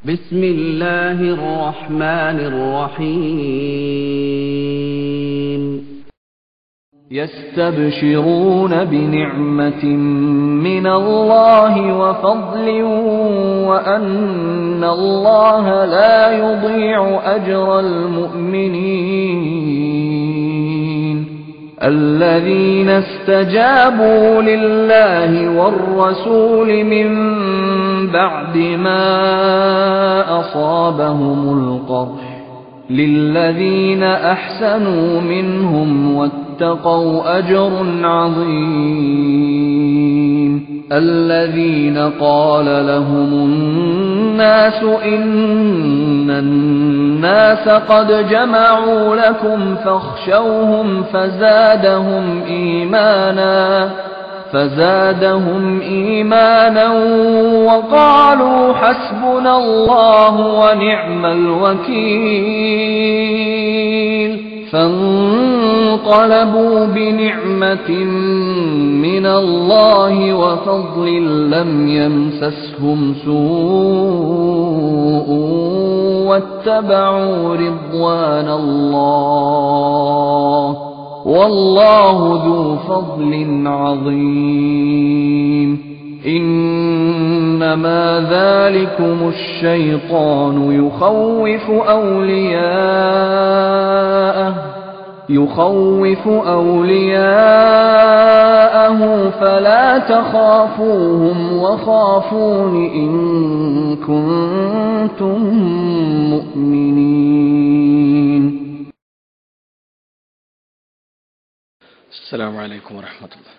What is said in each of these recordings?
بسم الله الرحمن الرحيم يستبشرون بنعمة من الله وفضل وأن الله لا يضيع أجر المؤمنين الذين استجابوا لله والرسول من بعد ما أصابهم القرح للذين أحسنوا منهم واتقوا أجر عظيم الذين قال لهم الناس إن الناس قد جمعوا لكم فاخشوهم فزادهم إيمانا فزادهم إيمانا وقالوا حسبنا الله ونعم الوكيل فانقلبوا بنعمة من الله وفضل لم يمسسهم سوء واتبعوا رضوان الله والله ذو فضل عظيم إنما ذلكم الشيطان يخوف أولياءه يخوف أولياءه فلا تخافوهم وخافون إن كنتم مؤمنين السلام عليكم ورحمة الله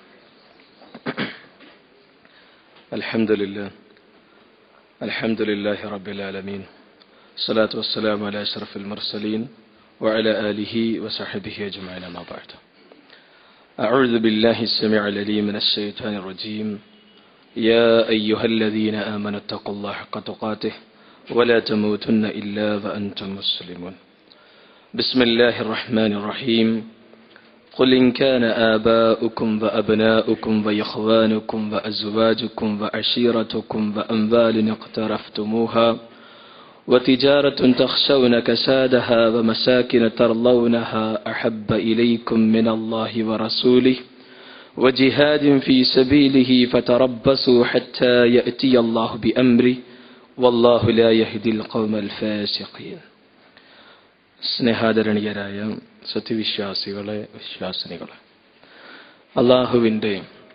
الحمد لله الحمد لله رب العالمين الصلاة والسلام على أشرف المرسلين وعلى آله وصحبه أجمعين ما بعد أعوذ بالله السميع العليم من الشيطان الرجيم يا أيها الذين آمنوا اتقوا الله حق تقاته ولا تموتن إلا وأنتم مسلمون بسم الله الرحمن الرحيم قل إن كان آباؤكم وأبناؤكم وإخوانكم وأزواجكم وعشيرتكم وأموال اقترفتموها وتجارة تخشون كسادها ومساكن ترضونها أحب إليكم من الله ورسوله وجهاد في سبيله فتربصوا حتى يأتي الله بأمره والله لا يهدي القوم الفاسقين സ്നേഹാദരണീയരായ സത്യവിശ്വാസികളെ വിശ്വാസിനികളെ അള്ളാഹുവിൻ്റെ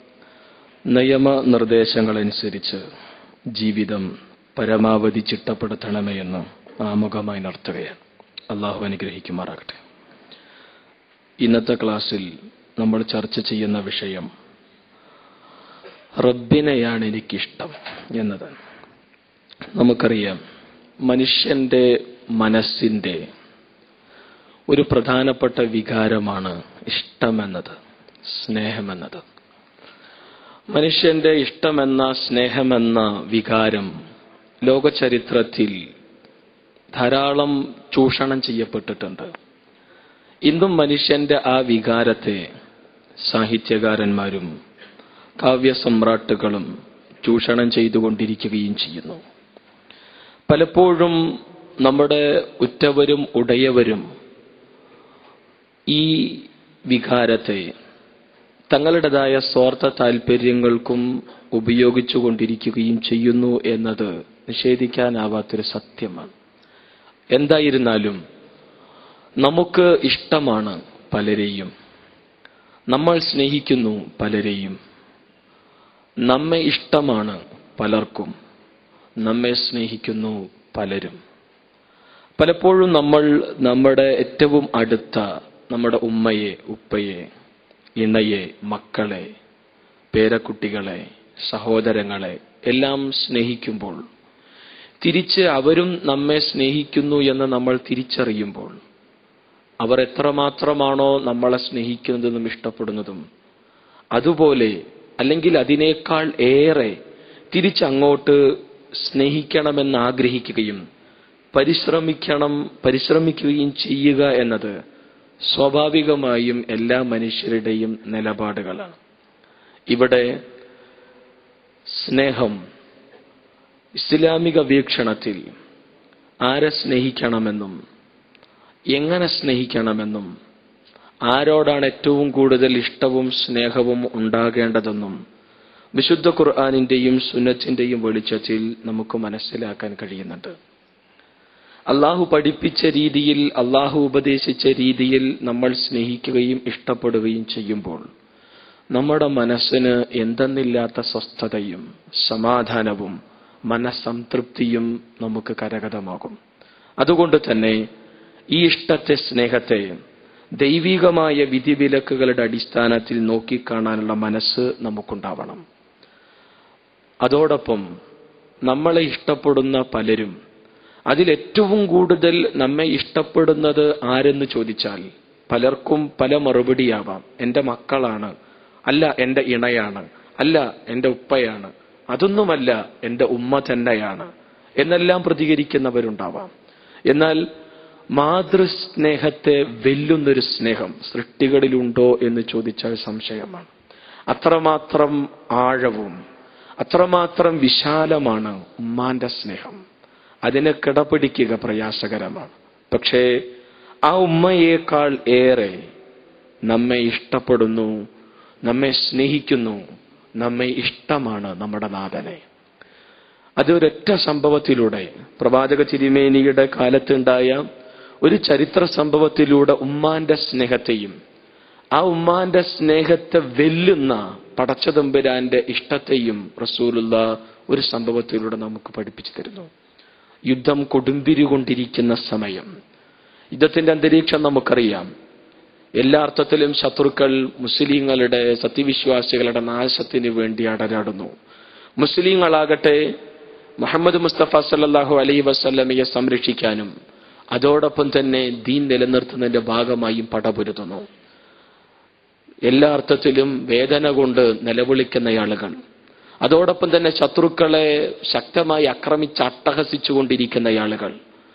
നിയമനിർദ്ദേശങ്ങളനുസരിച്ച് ജീവിതം പരമാവധി ചിട്ടപ്പെടുത്തണമേ എന്ന് ആമുഖമായി നടത്തുകയാണ് അള്ളാഹു അനുഗ്രഹിക്കുമാറാകട്ടെ ഇന്നത്തെ ക്ലാസ്സിൽ നമ്മൾ ചർച്ച ചെയ്യുന്ന വിഷയം റബ്ബിനെയാണ് എനിക്കിഷ്ടം എന്നതാണ് നമുക്കറിയാം മനുഷ്യന്റെ മനസ്സിൻ്റെ ഒരു പ്രധാനപ്പെട്ട വികാരമാണ് ഇഷ്ടമെന്നത് സ്നേഹമെന്നത് മനുഷ്യന്റെ ഇഷ്ടമെന്ന സ്നേഹമെന്ന വികാരം ലോകചരിത്രത്തിൽ ധാരാളം ചൂഷണം ചെയ്യപ്പെട്ടിട്ടുണ്ട് ഇന്നും മനുഷ്യന്റെ ആ വികാരത്തെ സാഹിത്യകാരന്മാരും കാവ്യസമ്രാട്ടുകളും ചൂഷണം ചെയ്തുകൊണ്ടിരിക്കുകയും ചെയ്യുന്നു പലപ്പോഴും നമ്മുടെ ഉറ്റവരും ഉടയവരും ഈ വികാരത്തെ തങ്ങളുടേതായ സ്വാർത്ഥ താല്പര്യങ്ങൾക്കും ഉപയോഗിച്ചുകൊണ്ടിരിക്കുകയും ചെയ്യുന്നു എന്നത് നിഷേധിക്കാനാവാത്തൊരു സത്യമാണ് എന്തായിരുന്നാലും നമുക്ക് ഇഷ്ടമാണ് പലരെയും നമ്മൾ സ്നേഹിക്കുന്നു പലരെയും നമ്മെ ഇഷ്ടമാണ് പലർക്കും നമ്മെ സ്നേഹിക്കുന്നു പലരും പലപ്പോഴും നമ്മൾ നമ്മുടെ ഏറ്റവും അടുത്ത നമ്മുടെ ഉമ്മയെ ഉപ്പയെ ഇണയെ മക്കളെ പേരക്കുട്ടികളെ സഹോദരങ്ങളെ എല്ലാം സ്നേഹിക്കുമ്പോൾ തിരിച്ച് അവരും നമ്മെ സ്നേഹിക്കുന്നു എന്ന് നമ്മൾ തിരിച്ചറിയുമ്പോൾ അവർ എത്രമാത്രമാണോ നമ്മളെ സ്നേഹിക്കുന്നതെന്നും ഇഷ്ടപ്പെടുന്നതും അതുപോലെ അല്ലെങ്കിൽ അതിനേക്കാൾ ഏറെ തിരിച്ചങ്ങോട്ട് സ്നേഹിക്കണമെന്ന് ആഗ്രഹിക്കുകയും പരിശ്രമിക്കണം പരിശ്രമിക്കുകയും ചെയ്യുക എന്നത് സ്വാഭാവികമായും എല്ലാ മനുഷ്യരുടെയും നിലപാടുകളാണ് ഇവിടെ സ്നേഹം ഇസ്ലാമിക വീക്ഷണത്തിൽ ആരെ സ്നേഹിക്കണമെന്നും എങ്ങനെ സ്നേഹിക്കണമെന്നും ആരോടാണ് ഏറ്റവും കൂടുതൽ ഇഷ്ടവും സ്നേഹവും ഉണ്ടാകേണ്ടതെന്നും വിശുദ്ധ ഖുർആാനിന്റെയും സുന്നത്തിന്റെയും വെളിച്ചത്തിൽ നമുക്ക് മനസ്സിലാക്കാൻ കഴിയുന്നുണ്ട് അള്ളാഹു പഠിപ്പിച്ച രീതിയിൽ അള്ളാഹു ഉപദേശിച്ച രീതിയിൽ നമ്മൾ സ്നേഹിക്കുകയും ഇഷ്ടപ്പെടുകയും ചെയ്യുമ്പോൾ നമ്മുടെ മനസ്സിന് എന്തെന്നില്ലാത്ത സ്വസ്ഥതയും സമാധാനവും മനസ്സംതൃപ്തിയും നമുക്ക് കരഗതമാകും അതുകൊണ്ട് തന്നെ ഈ ഇഷ്ടത്തെ സ്നേഹത്തെ ദൈവികമായ വിധിവിലക്കുകളുടെ അടിസ്ഥാനത്തിൽ നോക്കിക്കാണാനുള്ള മനസ്സ് നമുക്കുണ്ടാവണം അതോടൊപ്പം നമ്മളെ ഇഷ്ടപ്പെടുന്ന പലരും അതിലേറ്റവും കൂടുതൽ നമ്മെ ഇഷ്ടപ്പെടുന്നത് ആരെന്ന് ചോദിച്ചാൽ പലർക്കും പല മറുപടിയാവാം എൻ്റെ മക്കളാണ് അല്ല എൻ്റെ ഇണയാണ് അല്ല എൻ്റെ ഉപ്പയാണ് അതൊന്നുമല്ല എൻ്റെ ഉമ്മ തന്നെയാണ് എന്നെല്ലാം പ്രതികരിക്കുന്നവരുണ്ടാവാം എന്നാൽ മാതൃസ്നേഹത്തെ വെല്ലുന്നൊരു സ്നേഹം സൃഷ്ടികളിലുണ്ടോ എന്ന് ചോദിച്ചാൽ സംശയമാണ് അത്രമാത്രം ആഴവും അത്രമാത്രം വിശാലമാണ് ഉമ്മാന്റെ സ്നേഹം അതിനെ കിടപിടിക്കുക പ്രയാസകരമാണ് പക്ഷേ ആ ഉമ്മയേക്കാൾ ഏറെ നമ്മെ ഇഷ്ടപ്പെടുന്നു നമ്മെ സ്നേഹിക്കുന്നു നമ്മെ ഇഷ്ടമാണ് നമ്മുടെ നാഥനെ അതൊരൊറ്റ സംഭവത്തിലൂടെ പ്രവാചക തിരുമേനിയുടെ കാലത്തുണ്ടായ ഒരു ചരിത്ര സംഭവത്തിലൂടെ ഉമ്മാന്റെ സ്നേഹത്തെയും ആ ഉമ്മാന്റെ സ്നേഹത്തെ വെല്ലുന്ന പടച്ചതമ്പുരാന്റെ ഇഷ്ടത്തെയും റസൂലുള്ള ഒരു സംഭവത്തിലൂടെ നമുക്ക് പഠിപ്പിച്ചു തരുന്നു യുദ്ധം കൊടുമ്പിരികൊണ്ടിരിക്കുന്ന സമയം യുദ്ധത്തിന്റെ അന്തരീക്ഷം നമുക്കറിയാം എല്ലാ അർത്ഥത്തിലും ശത്രുക്കൾ മുസ്ലിങ്ങളുടെ സത്യവിശ്വാസികളുടെ നാശത്തിന് വേണ്ടി അടരാടുന്നു മുസ്ലിങ്ങളാകട്ടെ മുഹമ്മദ് മുസ്തഫ സല്ലാഹു അലൈ വസല്ലമയെ സംരക്ഷിക്കാനും അതോടൊപ്പം തന്നെ ദീൻ നിലനിർത്തുന്നതിന്റെ ഭാഗമായും പടപൊരുതുന്നു എല്ലാ അർത്ഥത്തിലും വേദന കൊണ്ട് നിലവിളിക്കുന്ന ആളുകൾ അതോടൊപ്പം തന്നെ ശത്രുക്കളെ ശക്തമായി ആക്രമിച്ച് അട്ടഹസിച്ചുകൊണ്ടിരിക്കുന്ന ആളുകൾ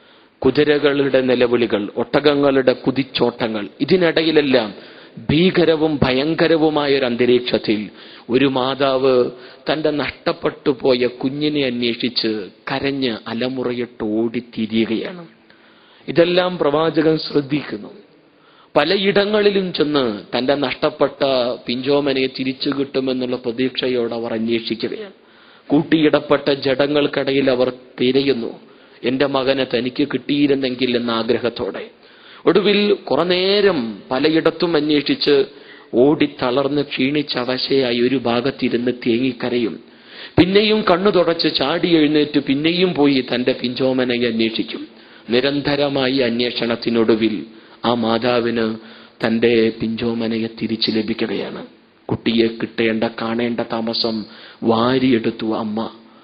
കുതിരകളുടെ നിലവിളികൾ ഒട്ടകങ്ങളുടെ കുതിച്ചോട്ടങ്ങൾ ഇതിനിടയിലെല്ലാം ഭീകരവും ഭയങ്കരവുമായ ഒരു അന്തരീക്ഷത്തിൽ ഒരു മാതാവ് തന്റെ നഷ്ടപ്പെട്ടു പോയ കുഞ്ഞിനെ അന്വേഷിച്ച് കരഞ്ഞ് അലമുറയിട്ട് ഓടിത്തിരിയുകയാണ് ഇതെല്ലാം പ്രവാചകൻ ശ്രദ്ധിക്കുന്നു പലയിടങ്ങളിലും ചെന്ന് തന്റെ നഷ്ടപ്പെട്ട പിഞ്ചോമനെ തിരിച്ചു കിട്ടുമെന്നുള്ള പ്രതീക്ഷയോടെ അവർ അന്വേഷിക്കുകയാണ് കൂട്ടിയിടപ്പെട്ട ജഡങ്ങൾക്കിടയിൽ അവർ തിരയുന്നു എന്റെ മകനെ തനിക്ക് കിട്ടിയിരുന്നെങ്കിൽ എന്ന ആഗ്രഹത്തോടെ ഒടുവിൽ കുറെ നേരം പലയിടത്തും അന്വേഷിച്ച് ഓടിത്തളർന്ന് ക്ഷീണിച്ചവശയായി ഒരു ഭാഗത്തിരുന്ന് തേങ്ങിക്കരയും പിന്നെയും കണ്ണു തുടച്ച് ചാടി എഴുന്നേറ്റ് പിന്നെയും പോയി തന്റെ പിഞ്ചോമനെ അന്വേഷിക്കും നിരന്തരമായി അന്വേഷണത്തിനൊടുവിൽ ആ മാതാവിന് തന്റെ പിഞ്ചോമനയെ തിരിച്ചു ലഭിക്കുകയാണ് കുട്ടിയെ കിട്ടേണ്ട കാണേണ്ട താമസം വാരിയെടുത്തു അമ്മ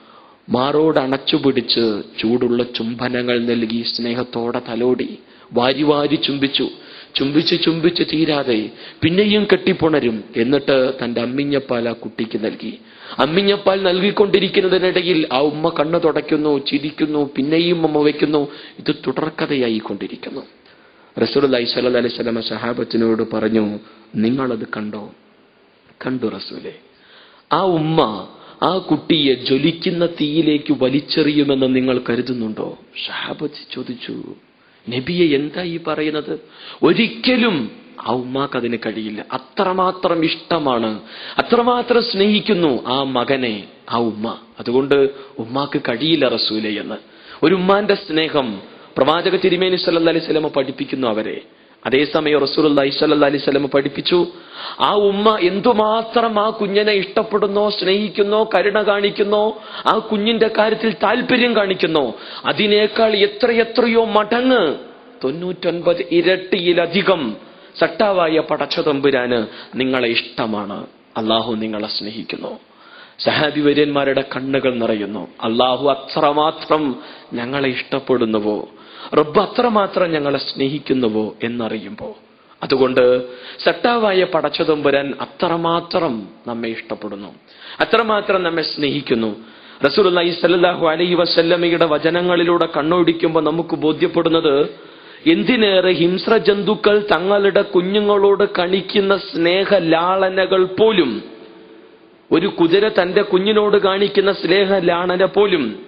മാറോട് അണച്ചുപിടിച്ച് ചൂടുള്ള ചുംബനങ്ങൾ നൽകി സ്നേഹത്തോടെ തലോടി വാരി വാരി ചുംബിച്ചു ചുംബിച്ച് ചുംബിച്ച് തീരാതെ പിന്നെയും കെട്ടിപ്പുണരും എന്നിട്ട് തന്റെ അമ്മിഞ്ഞപ്പാൽ ആ കുട്ടിക്ക് നൽകി അമ്മിഞ്ഞപ്പാൽ നൽകിക്കൊണ്ടിരിക്കുന്നതിനിടയിൽ ആ ഉമ്മ കണ്ണു തുടയ്ക്കുന്നു ചിരിക്കുന്നു പിന്നെയും ഉമ്മ വയ്ക്കുന്നു ഇത് തുടർക്കഥയായിക്കൊണ്ടിരിക്കുന്നു റസൂൽ അലൈഹി സ്വലം അലൈഹി സ്വലമ സഹാബത്തിനോട് പറഞ്ഞു നിങ്ങളത് കണ്ടോ കണ്ടു റസൂലെ ആ ഉമ്മ ആ കുട്ടിയെ ജ്വലിക്കുന്ന തീയിലേക്ക് വലിച്ചെറിയുമെന്ന് നിങ്ങൾ കരുതുന്നുണ്ടോ ഷഹാബത്ത് ചോദിച്ചു നബിയെ എന്താ ഈ പറയുന്നത് ഒരിക്കലും ആ ഉമ്മാക്ക് അതിന് കഴിയില്ല അത്രമാത്രം ഇഷ്ടമാണ് അത്രമാത്രം സ്നേഹിക്കുന്നു ആ മകനെ ആ ഉമ്മ അതുകൊണ്ട് ഉമ്മാക്ക് കഴിയില്ല റസൂലെ എന്ന് ഒരു ഉമ്മാന്റെ സ്നേഹം പ്രവാചക തിരുമേനി സല്ല അലൈഹി സ്വലമ പഠിപ്പിക്കുന്നു അവരെ അതേസമയം റസൂൽ അലൈഹി സ്വല്ല അലൈഹി സ്വലമ പഠിപ്പിച്ചു ആ ഉമ്മ എന്തുമാത്രം ആ കുഞ്ഞിനെ ഇഷ്ടപ്പെടുന്നോ സ്നേഹിക്കുന്നോ കരുണ കാണിക്കുന്നോ ആ കുഞ്ഞിന്റെ കാര്യത്തിൽ താല്പര്യം കാണിക്കുന്നോ അതിനേക്കാൾ എത്രയെത്രയോ മടങ്ങ് തൊണ്ണൂറ്റൊൻപത് ഇരട്ടിയിലധികം സട്ടാവായ പടച്ചതമ്പുരാന് നിങ്ങളെ ഇഷ്ടമാണ് അള്ളാഹു നിങ്ങളെ സ്നേഹിക്കുന്നു സഹാബി വര്യന്മാരുടെ കണ്ണുകൾ നിറയുന്നു അള്ളാഹു അത്രമാത്രം ഞങ്ങളെ ഇഷ്ടപ്പെടുന്നുവോ റബ്ബ് അത്രമാത്രം ഞങ്ങളെ സ്നേഹിക്കുന്നുവോ എന്നറിയുമ്പോ അതുകൊണ്ട് സട്ടാവായ പടച്ചതമ്പുരാൻ അത്രമാത്രം നമ്മെ ഇഷ്ടപ്പെടുന്നു അത്രമാത്രം നമ്മെ സ്നേഹിക്കുന്നു റസൂലി സല്ലാഹു അലൈ വസല്ലമയുടെ വചനങ്ങളിലൂടെ കണ്ണോടിക്കുമ്പോൾ നമുക്ക് ബോധ്യപ്പെടുന്നത് എന്തിനേറെ ഹിംസ്ര ജന്തുക്കൾ തങ്ങളുടെ കുഞ്ഞുങ്ങളോട് കണിക്കുന്ന സ്നേഹ ലാളനകൾ പോലും ഒരു കുതിര തന്റെ കുഞ്ഞിനോട് കാണിക്കുന്ന സ്നേഹ ലാളന പോലും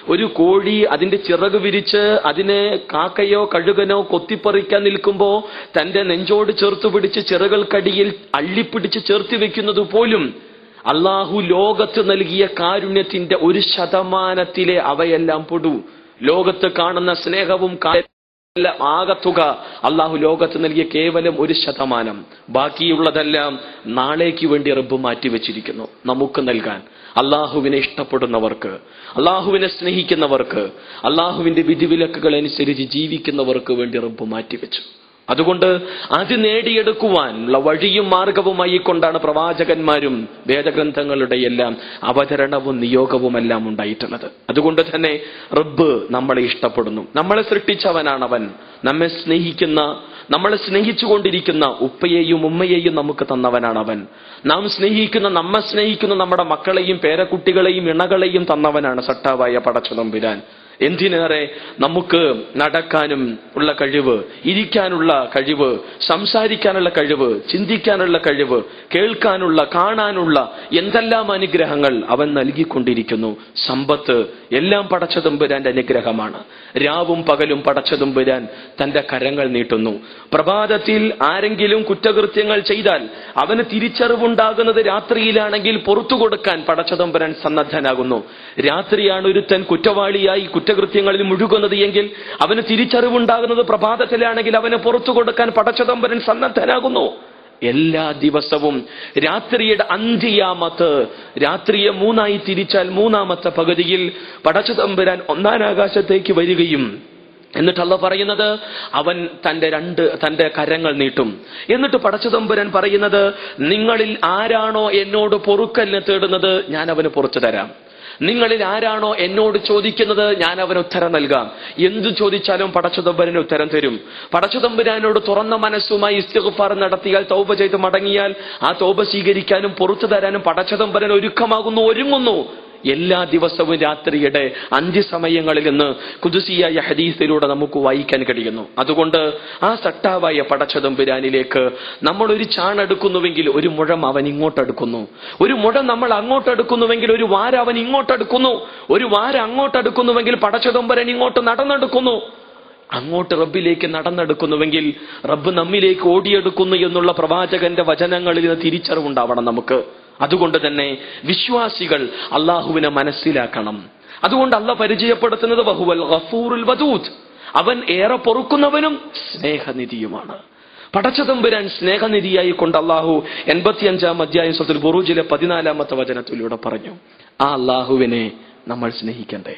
ഒരു കോഴി അതിന്റെ ചിറക് വിരിച്ച് അതിനെ കാക്കയോ കഴുകനോ കൊത്തിപ്പറിക്കാൻ നിൽക്കുമ്പോ തന്റെ നെഞ്ചോട് ചേർത്ത് പിടിച്ച് ചിറകൾക്കടിയിൽ അള്ളിപ്പിടിച്ച് ചേർത്ത് വെക്കുന്നത് പോലും അള്ളാഹു ലോകത്ത് നൽകിയ കാരുണ്യത്തിന്റെ ഒരു ശതമാനത്തിലെ അവയെല്ലാം പൊടു ലോകത്ത് കാണുന്ന സ്നേഹവും കാ- എല്ലാം ആകത്തുക അള്ളാഹു ലോകത്ത് നൽകിയ കേവലം ഒരു ശതമാനം ബാക്കിയുള്ളതെല്ലാം നാളേക്ക് വേണ്ടി റബ്ബ് മാറ്റിവെച്ചിരിക്കുന്നു നമുക്ക് നൽകാൻ അള്ളാഹുവിനെ ഇഷ്ടപ്പെടുന്നവർക്ക് അള്ളാഹുവിനെ സ്നേഹിക്കുന്നവർക്ക് അള്ളാഹുവിന്റെ വിധിവിലക്കുകൾ അനുസരിച്ച് ജീവിക്കുന്നവർക്ക് വേണ്ടി റബ്ബ് മാറ്റിവെച്ചു അതുകൊണ്ട് അത് നേടിയെടുക്കുവാനുള്ള വഴിയും മാർഗവുമായി കൊണ്ടാണ് പ്രവാചകന്മാരും വേദഗ്രന്ഥങ്ങളുടെ എല്ലാം അവതരണവും നിയോഗവുമെല്ലാം ഉണ്ടായിട്ടുള്ളത് അതുകൊണ്ട് തന്നെ റബ്ബ് നമ്മളെ ഇഷ്ടപ്പെടുന്നു നമ്മളെ സൃഷ്ടിച്ചവനാണവൻ നമ്മെ സ്നേഹിക്കുന്ന നമ്മളെ സ്നേഹിച്ചുകൊണ്ടിരിക്കുന്ന ഉപ്പയെയും ഉമ്മയെയും നമുക്ക് തന്നവനാണവൻ നാം സ്നേഹിക്കുന്ന നമ്മെ സ്നേഹിക്കുന്ന നമ്മുടെ മക്കളെയും പേരക്കുട്ടികളെയും ഇണകളെയും തന്നവനാണ് സട്ടാവായ പടച്ചുതമ്പുരാൻ എന്തിനേറെ നമുക്ക് നടക്കാനും ഉള്ള കഴിവ് ഇരിക്കാനുള്ള കഴിവ് സംസാരിക്കാനുള്ള കഴിവ് ചിന്തിക്കാനുള്ള കഴിവ് കേൾക്കാനുള്ള കാണാനുള്ള എന്തെല്ലാം അനുഗ്രഹങ്ങൾ അവൻ നൽകിക്കൊണ്ടിരിക്കുന്നു സമ്പത്ത് എല്ലാം പടച്ചതുമ്പുരാന്റെ അനുഗ്രഹമാണ് രാവും പകലും പടച്ചതുമ്പുരാൻ തന്റെ കരങ്ങൾ നീട്ടുന്നു പ്രഭാതത്തിൽ ആരെങ്കിലും കുറ്റകൃത്യങ്ങൾ ചെയ്താൽ അവന് തിരിച്ചറിവുണ്ടാകുന്നത് രാത്രിയിലാണെങ്കിൽ പുറത്തു കൊടുക്കാൻ പടച്ചതമ്പുരാൻ സന്നദ്ധനാകുന്നു രാത്രിയാണ് ഒരുത്തൻ കുറ്റവാളിയായി കുറ്റകൃത്യങ്ങളിൽ മുഴുകുന്നത് എങ്കിൽ അവന് തിരിച്ചറിവുണ്ടാകുന്നത് പ്രഭാതത്തിലാണെങ്കിൽ അവന് പുറത്തു കൊടുക്കാൻ പടച്ചതമ്പരൻ സന്നദ്ധനാകുന്നു എല്ലാ ദിവസവും രാത്രിയുടെ അന്ത്യാമത്ത് രാത്രിയെ മൂന്നായി തിരിച്ചാൽ മൂന്നാമത്തെ പകുതിയിൽ പടച്ചതമ്പുരാൻ ഒന്നാം ആകാശത്തേക്ക് വരികയും എന്നിട്ട് അല്ല പറയുന്നത് അവൻ തന്റെ രണ്ട് തന്റെ കരങ്ങൾ നീട്ടും എന്നിട്ട് പടച്ചതമ്പുരൻ പറയുന്നത് നിങ്ങളിൽ ആരാണോ എന്നോട് പൊറുക്കലിന് തേടുന്നത് ഞാൻ അവന് പുറത്തു തരാം നിങ്ങളിൽ ആരാണോ എന്നോട് ചോദിക്കുന്നത് ഞാൻ അവന് ഉത്തരം നൽകാം എന്തു ചോദിച്ചാലും പടച്ചുതമ്പരന് ഉത്തരം തരും പടച്ചുതമ്പുരാനോട് തുറന്ന മനസ്സുമായി ഇസ്തിഗ്ഫാർ നടത്തിയാൽ തൗബ ചെയ്ത് മടങ്ങിയാൽ ആ തൗബ സ്വീകരിക്കാനും പുറത്തു തരാനും പടച്ചുതമ്പരൻ ഒരുക്കമാകുന്നു ഒരുങ്ങുന്നു എല്ലാ ദിവസവും രാത്രിയുടെ അന്ത്യസമയങ്ങളിൽ നിന്ന് കുതുസിയായ ഹദീസിലൂടെ നമുക്ക് വായിക്കാൻ കഴിയുന്നു അതുകൊണ്ട് ആ സട്ടാവായ പടച്ചതമ്പുരാനിലേക്ക് നമ്മൾ ഒരു ചാണെടുക്കുന്നുവെങ്കിൽ ഒരു മുഴം അവൻ ഇങ്ങോട്ടെടുക്കുന്നു ഒരു മുഴം നമ്മൾ അങ്ങോട്ടെടുക്കുന്നുവെങ്കിൽ ഒരു വാര അവൻ ഇങ്ങോട്ടെടുക്കുന്നു ഒരു വാര അങ്ങോട്ടെടുക്കുന്നുവെങ്കിൽ പടച്ചതമ്പുരൻ ഇങ്ങോട്ട് നടന്നെടുക്കുന്നു അങ്ങോട്ട് റബ്ബിലേക്ക് നടന്നെടുക്കുന്നുവെങ്കിൽ റബ്ബ് നമ്മിലേക്ക് ഓടിയെടുക്കുന്നു എന്നുള്ള പ്രവാചകന്റെ വചനങ്ങളിൽ നിന്ന് തിരിച്ചറിവുണ്ടാവണം നമുക്ക് അതുകൊണ്ട് തന്നെ വിശ്വാസികൾ അള്ളാഹുവിനെ മനസ്സിലാക്കണം അതുകൊണ്ട് അല്ല പരിചയപ്പെടുത്തുന്നത് ബഹുവൽ ഗഫൂറുൽ വദൂദ് അവൻ ഏറെ പൊറുക്കുന്നവനും സ്നേഹനിധിയുമാണ് പടച്ചതമ്പുരാൻ സ്നേഹനിധിയായി കൊണ്ട് അള്ളാഹു എൺപത്തിയഞ്ചാം അധ്യായം സ്വത്തിൽ ബുറൂജിലെ പതിനാലാമത്തെ വചനത്തിലൂടെ പറഞ്ഞു ആ അള്ളാഹുവിനെ നമ്മൾ സ്നേഹിക്കണ്ടേ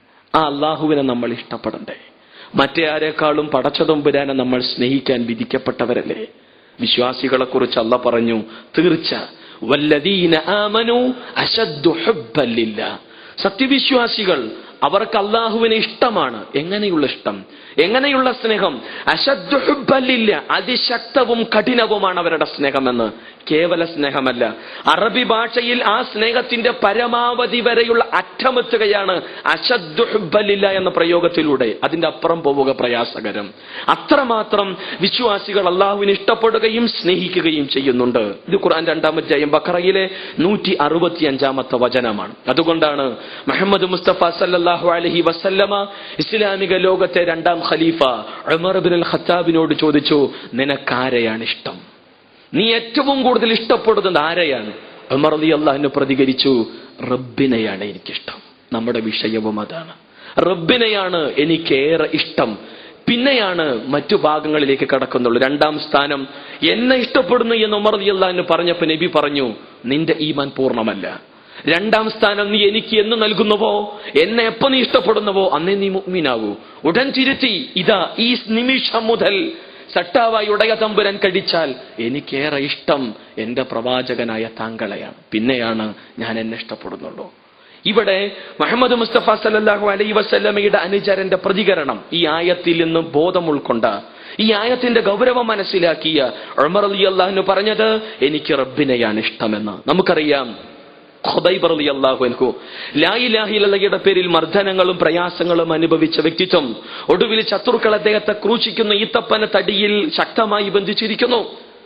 ആ അള്ളാഹുവിനെ നമ്മൾ ഇഷ്ടപ്പെടണ്ടേ മറ്റേ ആരെക്കാളും പടച്ചതമ്പുരാനെ നമ്മൾ സ്നേഹിക്കാൻ വിധിക്കപ്പെട്ടവരല്ലേ വിശ്വാസികളെ കുറിച്ച് അല്ല പറഞ്ഞു തീർച്ച വല്ലദീന ആമനു അശദ്ദു ഹുബ്ബൻ ലില്ലാ. സത്യവിശ്വാസികൾ അവർക്ക് അള്ളാഹുവിനെ ഇഷ്ടമാണ് എങ്ങനെയുള്ള ഇഷ്ടം എങ്ങനെയുള്ള സ്നേഹം അശദ്ദു ഹുബ്ബൻ ലില്ലാ. അതിശക്തവും കഠിനവുമാണ് അവരുടെ സ്നേഹമെന്ന് കേവല സ്നേഹമല്ല അറബി ഭാഷയിൽ ആ സ്നേഹത്തിന്റെ പരമാവധി വരെയുള്ള അറ്റമെത്തുകയാണ് അശദ്ദു ഹുബ്ബലില്ല എന്ന പ്രയോഗത്തിലൂടെ അതിന്റെ അപ്പുറം പോവുക പ്രയാസകരം അത്രമാത്രം വിശ്വാസികൾ അള്ളാഹുവിനെ ഇഷ്ടപ്പെടുകയും സ്നേഹിക്കുകയും ചെയ്യുന്നുണ്ട് ഇത് ഖുർആൻ രണ്ടാമധ്യായം ബക്കറയിലെ നൂറ്റി അറുപത്തി അഞ്ചാമത്തെ വചനമാണ് അതുകൊണ്ടാണ് മുഹമ്മദ് മുസ്തഫ സല്ലല്ലാഹു അലൈഹി വസല്ലമ ഇസ്ലാമിക ലോകത്തെ രണ്ടാം ഖലീഫ ഉമർ ബിൻ അൽ ഖത്താബിനോട് ചോദിച്ചു നിനക്കാരെയാണ് ഇഷ്ടം നീ ഏറ്റവും കൂടുതൽ ഇഷ്ടപ്പെടുന്നത് ആരെയാണ് ഉമർ അലി അള്ളാഹിന് പ്രതികരിച്ചു റബ്ബിനെയാണ് എനിക്കിഷ്ടം നമ്മുടെ വിഷയവും അതാണ് റബ്ബിനെയാണ് എനിക്കേറെ ഇഷ്ടം പിന്നെയാണ് മറ്റു ഭാഗങ്ങളിലേക്ക് കടക്കുന്നുള്ളൂ രണ്ടാം സ്ഥാനം എന്നെ ഇഷ്ടപ്പെടുന്നു എന്ന് ഉമർ അലി അള്ളാഹിന് പറഞ്ഞപ്പോ നബി പറഞ്ഞു നിന്റെ ഈമാൻ പൂർണ്ണമല്ല രണ്ടാം സ്ഥാനം നീ എനിക്ക് എന്ന് നൽകുന്നുവോ എന്നെ എപ്പോ നീ ഇഷ്ടപ്പെടുന്നുവോ അന്നേ നീ മുഗ്മീനാകൂ ഉടൻ തിരുത്തി ഇതാ ഈ നിമിഷം മുതൽ സട്ടാവായി ഉടയ തമ്പുരാൻ കഴിച്ചാൽ എനിക്കേറെ ഇഷ്ടം എന്റെ പ്രവാചകനായ താങ്കളെയാണ് പിന്നെയാണ് ഞാൻ എന്നെ ഇഷ്ടപ്പെടുന്നുള്ളൂ ഇവിടെ മുഹമ്മദ് മുസ്തഫ സല്ലല്ലാഹു അലൈഹി വസല്ലമയുടെ അനുചരന്റെ പ്രതികരണം ഈ ആയത്തിൽ നിന്ന് ബോധം ഉൾക്കൊണ്ട ഈ ആയത്തിന്റെ ഗൗരവം മനസ്സിലാക്കിയ ഉമർ അലി അള്ളാഹുന് പറഞ്ഞത് എനിക്ക് റബ്ബിനെയാണ് ഇഷ്ടമെന്ന് നമുക്കറിയാം ഖുബൈബ് റളിയല്ലാഹു അൻഹു ലാ ഇലാഹ ഇല്ലല്ലയുടെ പേരിൽ മർദ്ദനങ്ങളും പ്രയാസങ്ങളും അനുഭവിച്ച വ്യക്തിത്വം ഒടുവിൽ ശത്രുക്കൾ അദ്ദേഹത്തെ ക്രൂശിക്കുന്ന ഈത്തപ്പന തടിയിൽ ശക്തമായി ബന്ധിച്ചിരിക്കുന്നു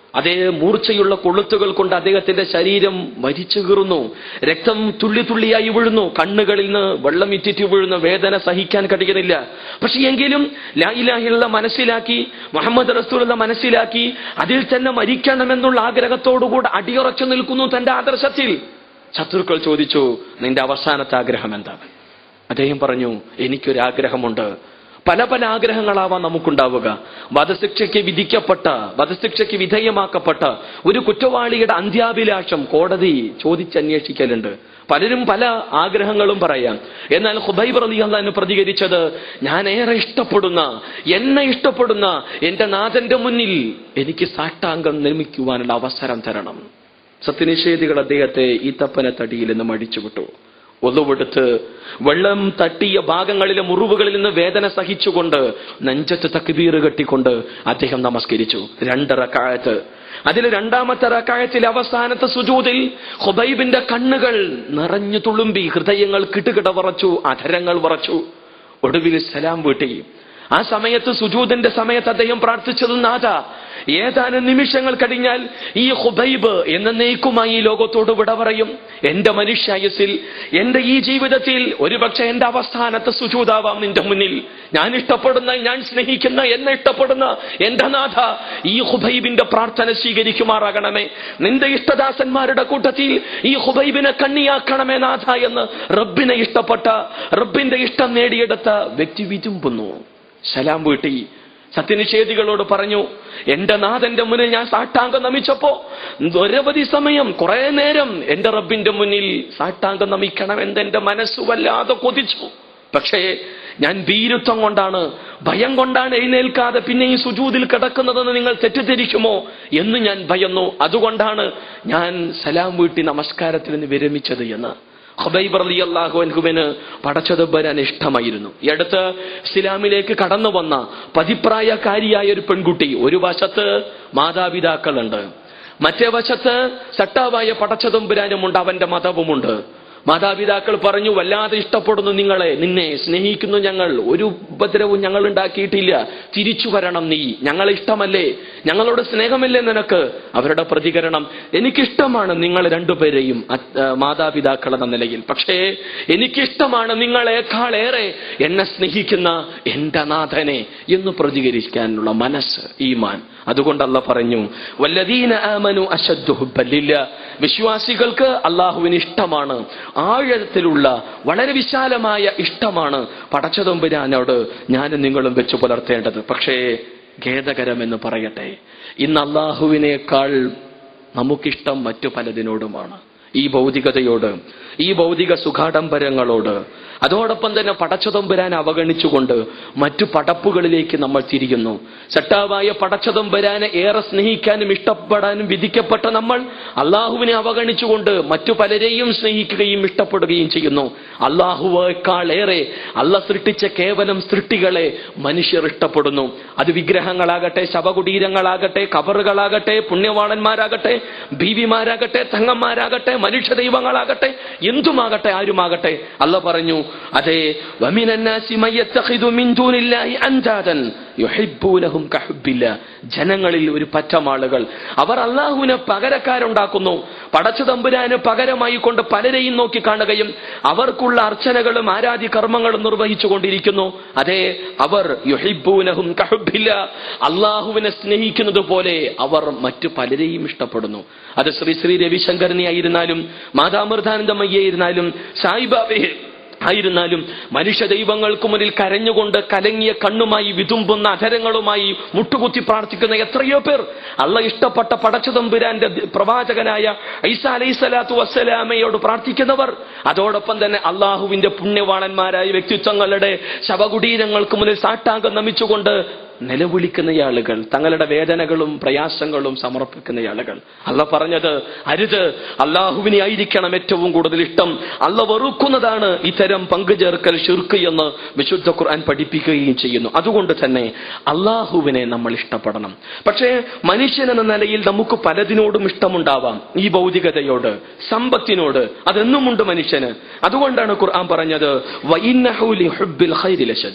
അതേ മൂർച്ചയുള്ള കൊളുത്തുകൾ കൊണ്ട് അദ്ദേഹത്തിന്റെ ശരീരം മരിച്ചു കീറുന്നു രക്തം തുള്ളി തുള്ളിയായി വീഴുന്നു കണ്ണുകളിൽ നിന്ന് വെള്ളം ഇറ്റിറ്റ് വീഴുന്ന വേദന സഹിക്കാൻ കഴിയുന്നില്ല പക്ഷെ എങ്കിലും ലായിലാഹിള്ള മനസ്സിലാക്കി മുഹമ്മദ് റസൂലുള്ള മനസ്സിലാക്കി അതിൽ തന്നെ മരിക്കണമെന്നുള്ള ആഗ്രഹത്തോടുകൂടെ അടിയുറച്ചു നിൽക്കുന്നു തന്റെ ആദർശത്തിൽ ശത്രുക്കൾ ചോദിച്ചു നിന്റെ അവസാനത്തെ ആഗ്രഹം എന്താണ് അദ്ദേഹം പറഞ്ഞു എനിക്കൊരാഗ്രഹമുണ്ട് പല പല ആഗ്രഹങ്ങളാവാം നമുക്കുണ്ടാവുക വധശിക്ഷയ്ക്ക് വിധിക്കപ്പെട്ട വധശിക്ഷയ്ക്ക് വിധേയമാക്കപ്പെട്ട ഒരു കുറ്റവാളിയുടെ അന്ത്യാഭിലാഷം കോടതി ചോദിച്ചന്വേഷിക്കലുണ്ട് പലരും പല ആഗ്രഹങ്ങളും പറയാം എന്നാൽ ഹുബൈബ് റലി അള്ളഹാന് പ്രതികരിച്ചത് ഞാൻ ഏറെ ഇഷ്ടപ്പെടുന്ന എന്നെ ഇഷ്ടപ്പെടുന്ന എന്റെ നാഥന്റെ മുന്നിൽ എനിക്ക് സാഷ്ടാംഗം നിർമ്മിക്കുവാനുള്ള അവസരം തരണം സത്യനിഷേധികൾ അദ്ദേഹത്തെ ഈ തപ്പന തടിയിൽ നിന്ന് മടിച്ചുവിട്ടു ഒന്നുവെടുത്ത് വെള്ളം തട്ടിയ ഭാഗങ്ങളിലെ മുറിവുകളിൽ നിന്ന് വേദന സഹിച്ചുകൊണ്ട് നെഞ്ചത്ത് തക്ബീർ കെട്ടിക്കൊണ്ട് അദ്ദേഹം നമസ്കരിച്ചു രണ്ടര കാലത്ത് അതിൽ രണ്ടാമത്തെ റക്കായത്തിലെ അവസാനത്തെ സുജൂതിൽ ഹുബൈബിന്റെ കണ്ണുകൾ നിറഞ്ഞു തുളുമ്പി ഹൃദയങ്ങൾ കിട്ടുകിട വറച്ചു അധരങ്ങൾ വറച്ചു ഒടുവിൽ സലാം വീട്ടി ആ സമയത്ത് സുജൂദിന്റെ സമയത്ത് അദ്ദേഹം പ്രാർത്ഥിച്ചത് നാഥ ഏതാനും നിമിഷങ്ങൾ കഴിഞ്ഞാൽ ഈ ഹുബൈബ് എന്നേക്കുമായി ഈ ലോകത്തോട് വിട പറയും എന്റെ മനുഷ്യായുസിൽ എന്റെ ഈ ജീവിതത്തിൽ ഒരുപക്ഷെ എന്റെ അവസാനത്തെ സുജൂതാവാം നിന്റെ മുന്നിൽ ഞാൻ ഇഷ്ടപ്പെടുന്ന ഞാൻ സ്നേഹിക്കുന്ന എന്നെ ഇഷ്ടപ്പെടുന്ന എന്റെ നാഥ ഈ ഹുബൈബിന്റെ പ്രാർത്ഥന സ്വീകരിക്കുമാറാകണമേ നിന്റെ ഇഷ്ടദാസന്മാരുടെ കൂട്ടത്തിൽ ഈ ഹുബൈബിനെ കണ്ണിയാക്കണമേ നാഥ എന്ന് റബ്ബിനെ ഇഷ്ടപ്പെട്ട റബ്ബിന്റെ ഇഷ്ടം നേടിയെടുത്ത വ്യക്തി വിതുമ്പുന്നു സലാം വീട്ടി സത്യനിഷേധികളോട് പറഞ്ഞു എന്റെ നാഥന്റെ മുന്നിൽ ഞാൻ സാഷ്ടാംഗം നമിച്ചപ്പോ നിരവധി സമയം കുറെ നേരം എന്റെ റബ്ബിന്റെ മുന്നിൽ സാഷ്ടാംഗം നമിക്കണം എന്റെ മനസ്സ് വല്ലാതെ കൊതിച്ചു പക്ഷേ ഞാൻ ഭീരുത്വം കൊണ്ടാണ് ഭയം കൊണ്ടാണ് എഴുന്നേൽക്കാതെ പിന്നെ ഈ സുജൂതിൽ കിടക്കുന്നതെന്ന് നിങ്ങൾ തെറ്റിദ്ധരിക്കുമോ എന്ന് ഞാൻ ഭയന്നു അതുകൊണ്ടാണ് ഞാൻ സലാം വീട്ടി നമസ്കാരത്തിൽ നിന്ന് വിരമിച്ചത് എന്ന് ഹബൈബ് അലി അള്ളാഹു അൻഹുവിന് പടച്ചതബരാൻ ഇഷ്ടമായിരുന്നു ഈ അടുത്ത് ഇസ്ലാമിലേക്ക് കടന്നു വന്ന പതിപ്രായക്കാരിയായ ഒരു പെൺകുട്ടി ഒരു വശത്ത് മാതാപിതാക്കളുണ്ട് മറ്റേ വശത്ത് സട്ടാവായ പടച്ചതമ്പുരാനുമുണ്ട് അവന്റെ മതവുമുണ്ട് മാതാപിതാക്കൾ പറഞ്ഞു വല്ലാതെ ഇഷ്ടപ്പെടുന്നു നിങ്ങളെ നിന്നെ സ്നേഹിക്കുന്നു ഞങ്ങൾ ഒരു ഉപദ്രവവും ഞങ്ങൾ ഉണ്ടാക്കിയിട്ടില്ല തിരിച്ചു വരണം നീ ഞങ്ങളെ ഇഷ്ടമല്ലേ ഞങ്ങളോട് സ്നേഹമല്ലേ നിനക്ക് അവരുടെ പ്രതികരണം എനിക്കിഷ്ടമാണ് നിങ്ങൾ രണ്ടുപേരെയും മാതാപിതാക്കൾ എന്ന നിലയിൽ പക്ഷേ എനിക്കിഷ്ടമാണ് നിങ്ങളെക്കാളേറെ എന്നെ സ്നേഹിക്കുന്ന എന്റെ നാഥനെ എന്ന് പ്രതികരിക്കാനുള്ള മനസ്സ് ഈമാൻ അതുകൊണ്ടല്ല പറഞ്ഞു വല്ലദീന ആമനു അശദ്ദു ഹുബ്ബല്ലില്ല വിശ്വാസികൾക്ക് അള്ളാഹുവിന് ഇഷ്ടമാണ് ആഴത്തിലുള്ള വളരെ വിശാലമായ ഇഷ്ടമാണ് പടച്ചതൊമ്പുരാനോട് ഞാനും നിങ്ങളും വെച്ചു പുലർത്തേണ്ടത് പക്ഷേ ഖേദകരമെന്ന് പറയട്ടെ ഇന്ന് അള്ളാഹുവിനേക്കാൾ നമുക്കിഷ്ടം മറ്റു പലതിനോടുമാണ് ഈ ഭൗതികതയോട് ഈ ഭൗതിക സുഖാഡംബരങ്ങളോട് അതോടൊപ്പം തന്നെ പടച്ചതമ്പുരാൻ അവഗണിച്ചുകൊണ്ട് മറ്റു പടപ്പുകളിലേക്ക് നമ്മൾ തിരിയുന്നു ചട്ടാവായ പടച്ചതമ്പുരാനെ ഏറെ സ്നേഹിക്കാനും ഇഷ്ടപ്പെടാനും വിധിക്കപ്പെട്ട നമ്മൾ അള്ളാഹുവിനെ അവഗണിച്ചുകൊണ്ട് മറ്റു പലരെയും സ്നേഹിക്കുകയും ഇഷ്ടപ്പെടുകയും ചെയ്യുന്നു അള്ളാഹുവേക്കാൾ ഏറെ അല്ല സൃഷ്ടിച്ച കേവലം സൃഷ്ടികളെ മനുഷ്യർ ഇഷ്ടപ്പെടുന്നു അത് വിഗ്രഹങ്ങളാകട്ടെ ശവകുടീരങ്ങളാകട്ടെ കബറുകളാകട്ടെ പുണ്യവാളന്മാരാകട്ടെ ബീവിമാരാകട്ടെ തങ്ങന്മാരാകട്ടെ മനുഷ്യ ദൈവങ്ങളാകട്ടെ എന്തുമാകട്ടെ ആരുമാകട്ടെ അല്ല പറഞ്ഞു അതെ വമിനന്നാസി മയ്യത്തഖിദു മിൻ ദൂനില്ലാഹി അൻദാദൻ യുഹിബ്ബൂനഹും കഹുബ്ബില്ല ജനങ്ങളിൽ ഒരു പറ്റം ആളുകൾ അവർ അള്ളാഹുവിന് പകരക്കാരുണ്ടാക്കുന്നു പടച്ചു തമ്പുരാന് പകരമായി കൊണ്ട് പലരെയും നോക്കി കാണുകയും അവർക്കുള്ള അർച്ചനകളും ആരാധി കർമ്മങ്ങളും നിർവഹിച്ചു കൊണ്ടിരിക്കുന്നു അതെ അവർ യുഹിബ്ബൂനഹും കഹുബ്ബില്ല അള്ളാഹുവിനെ സ്നേഹിക്കുന്നത് പോലെ അവർ മറ്റു പലരെയും ഇഷ്ടപ്പെടുന്നു അത് ശ്രീ ശ്രീ രവിശങ്കരനെ ആയിരുന്നാലും മാതാമൃതാനന്ദമയ്യായിരുന്നാലും സായിബാബയെ ആയിരുന്നാലും മനുഷ്യ ദൈവങ്ങൾക്ക് മുന്നിൽ കരഞ്ഞുകൊണ്ട് കലങ്ങിയ കണ്ണുമായി വിതുമ്പുന്ന അധരങ്ങളുമായി മുട്ടുകുത്തി പ്രാർത്ഥിക്കുന്ന എത്രയോ പേർ അള്ള ഇഷ്ടപ്പെട്ട പടച്ചതമ്പുരാന്റെ പ്രവാചകനായ ഐസ അലൈഹി സ്വലാത്തു വസ്സലാമയോട് പ്രാർത്ഥിക്കുന്നവർ അതോടൊപ്പം തന്നെ അള്ളാഹുവിന്റെ പുണ്യവാളന്മാരായ വ്യക്തിത്വങ്ങളുടെ ശവകുടീരങ്ങൾക്ക് മുന്നിൽ സാട്ടാങ്കം നമിച്ചുകൊണ്ട് നിലവിളിക്കുന്ന ആളുകൾ തങ്ങളുടെ വേദനകളും പ്രയാസങ്ങളും സമർപ്പിക്കുന്ന ആളുകൾ അല്ല പറഞ്ഞത് അരുത് അള്ളാഹുവിനെ ആയിരിക്കണം ഏറ്റവും കൂടുതൽ ഇഷ്ടം അല്ല വെറുക്കുന്നതാണ് ഇത്തരം പങ്കുചേർക്കൽ ശുർക്ക് എന്ന് വിശുദ്ധ ഖുർആൻ പഠിപ്പിക്കുകയും ചെയ്യുന്നു അതുകൊണ്ട് തന്നെ അള്ളാഹുവിനെ നമ്മൾ ഇഷ്ടപ്പെടണം പക്ഷേ മനുഷ്യൻ എന്ന നിലയിൽ നമുക്ക് പലതിനോടും ഇഷ്ടമുണ്ടാവാം ഈ ഭൗതികതയോട് സമ്പത്തിനോട് അതെന്നുമുണ്ട് മനുഷ്യന് അതുകൊണ്ടാണ് ഖുർആൻ പറഞ്ഞത് വൈന്നഹു ലിഹുബ്ബിൽ ഖൈരി ലശദീദ്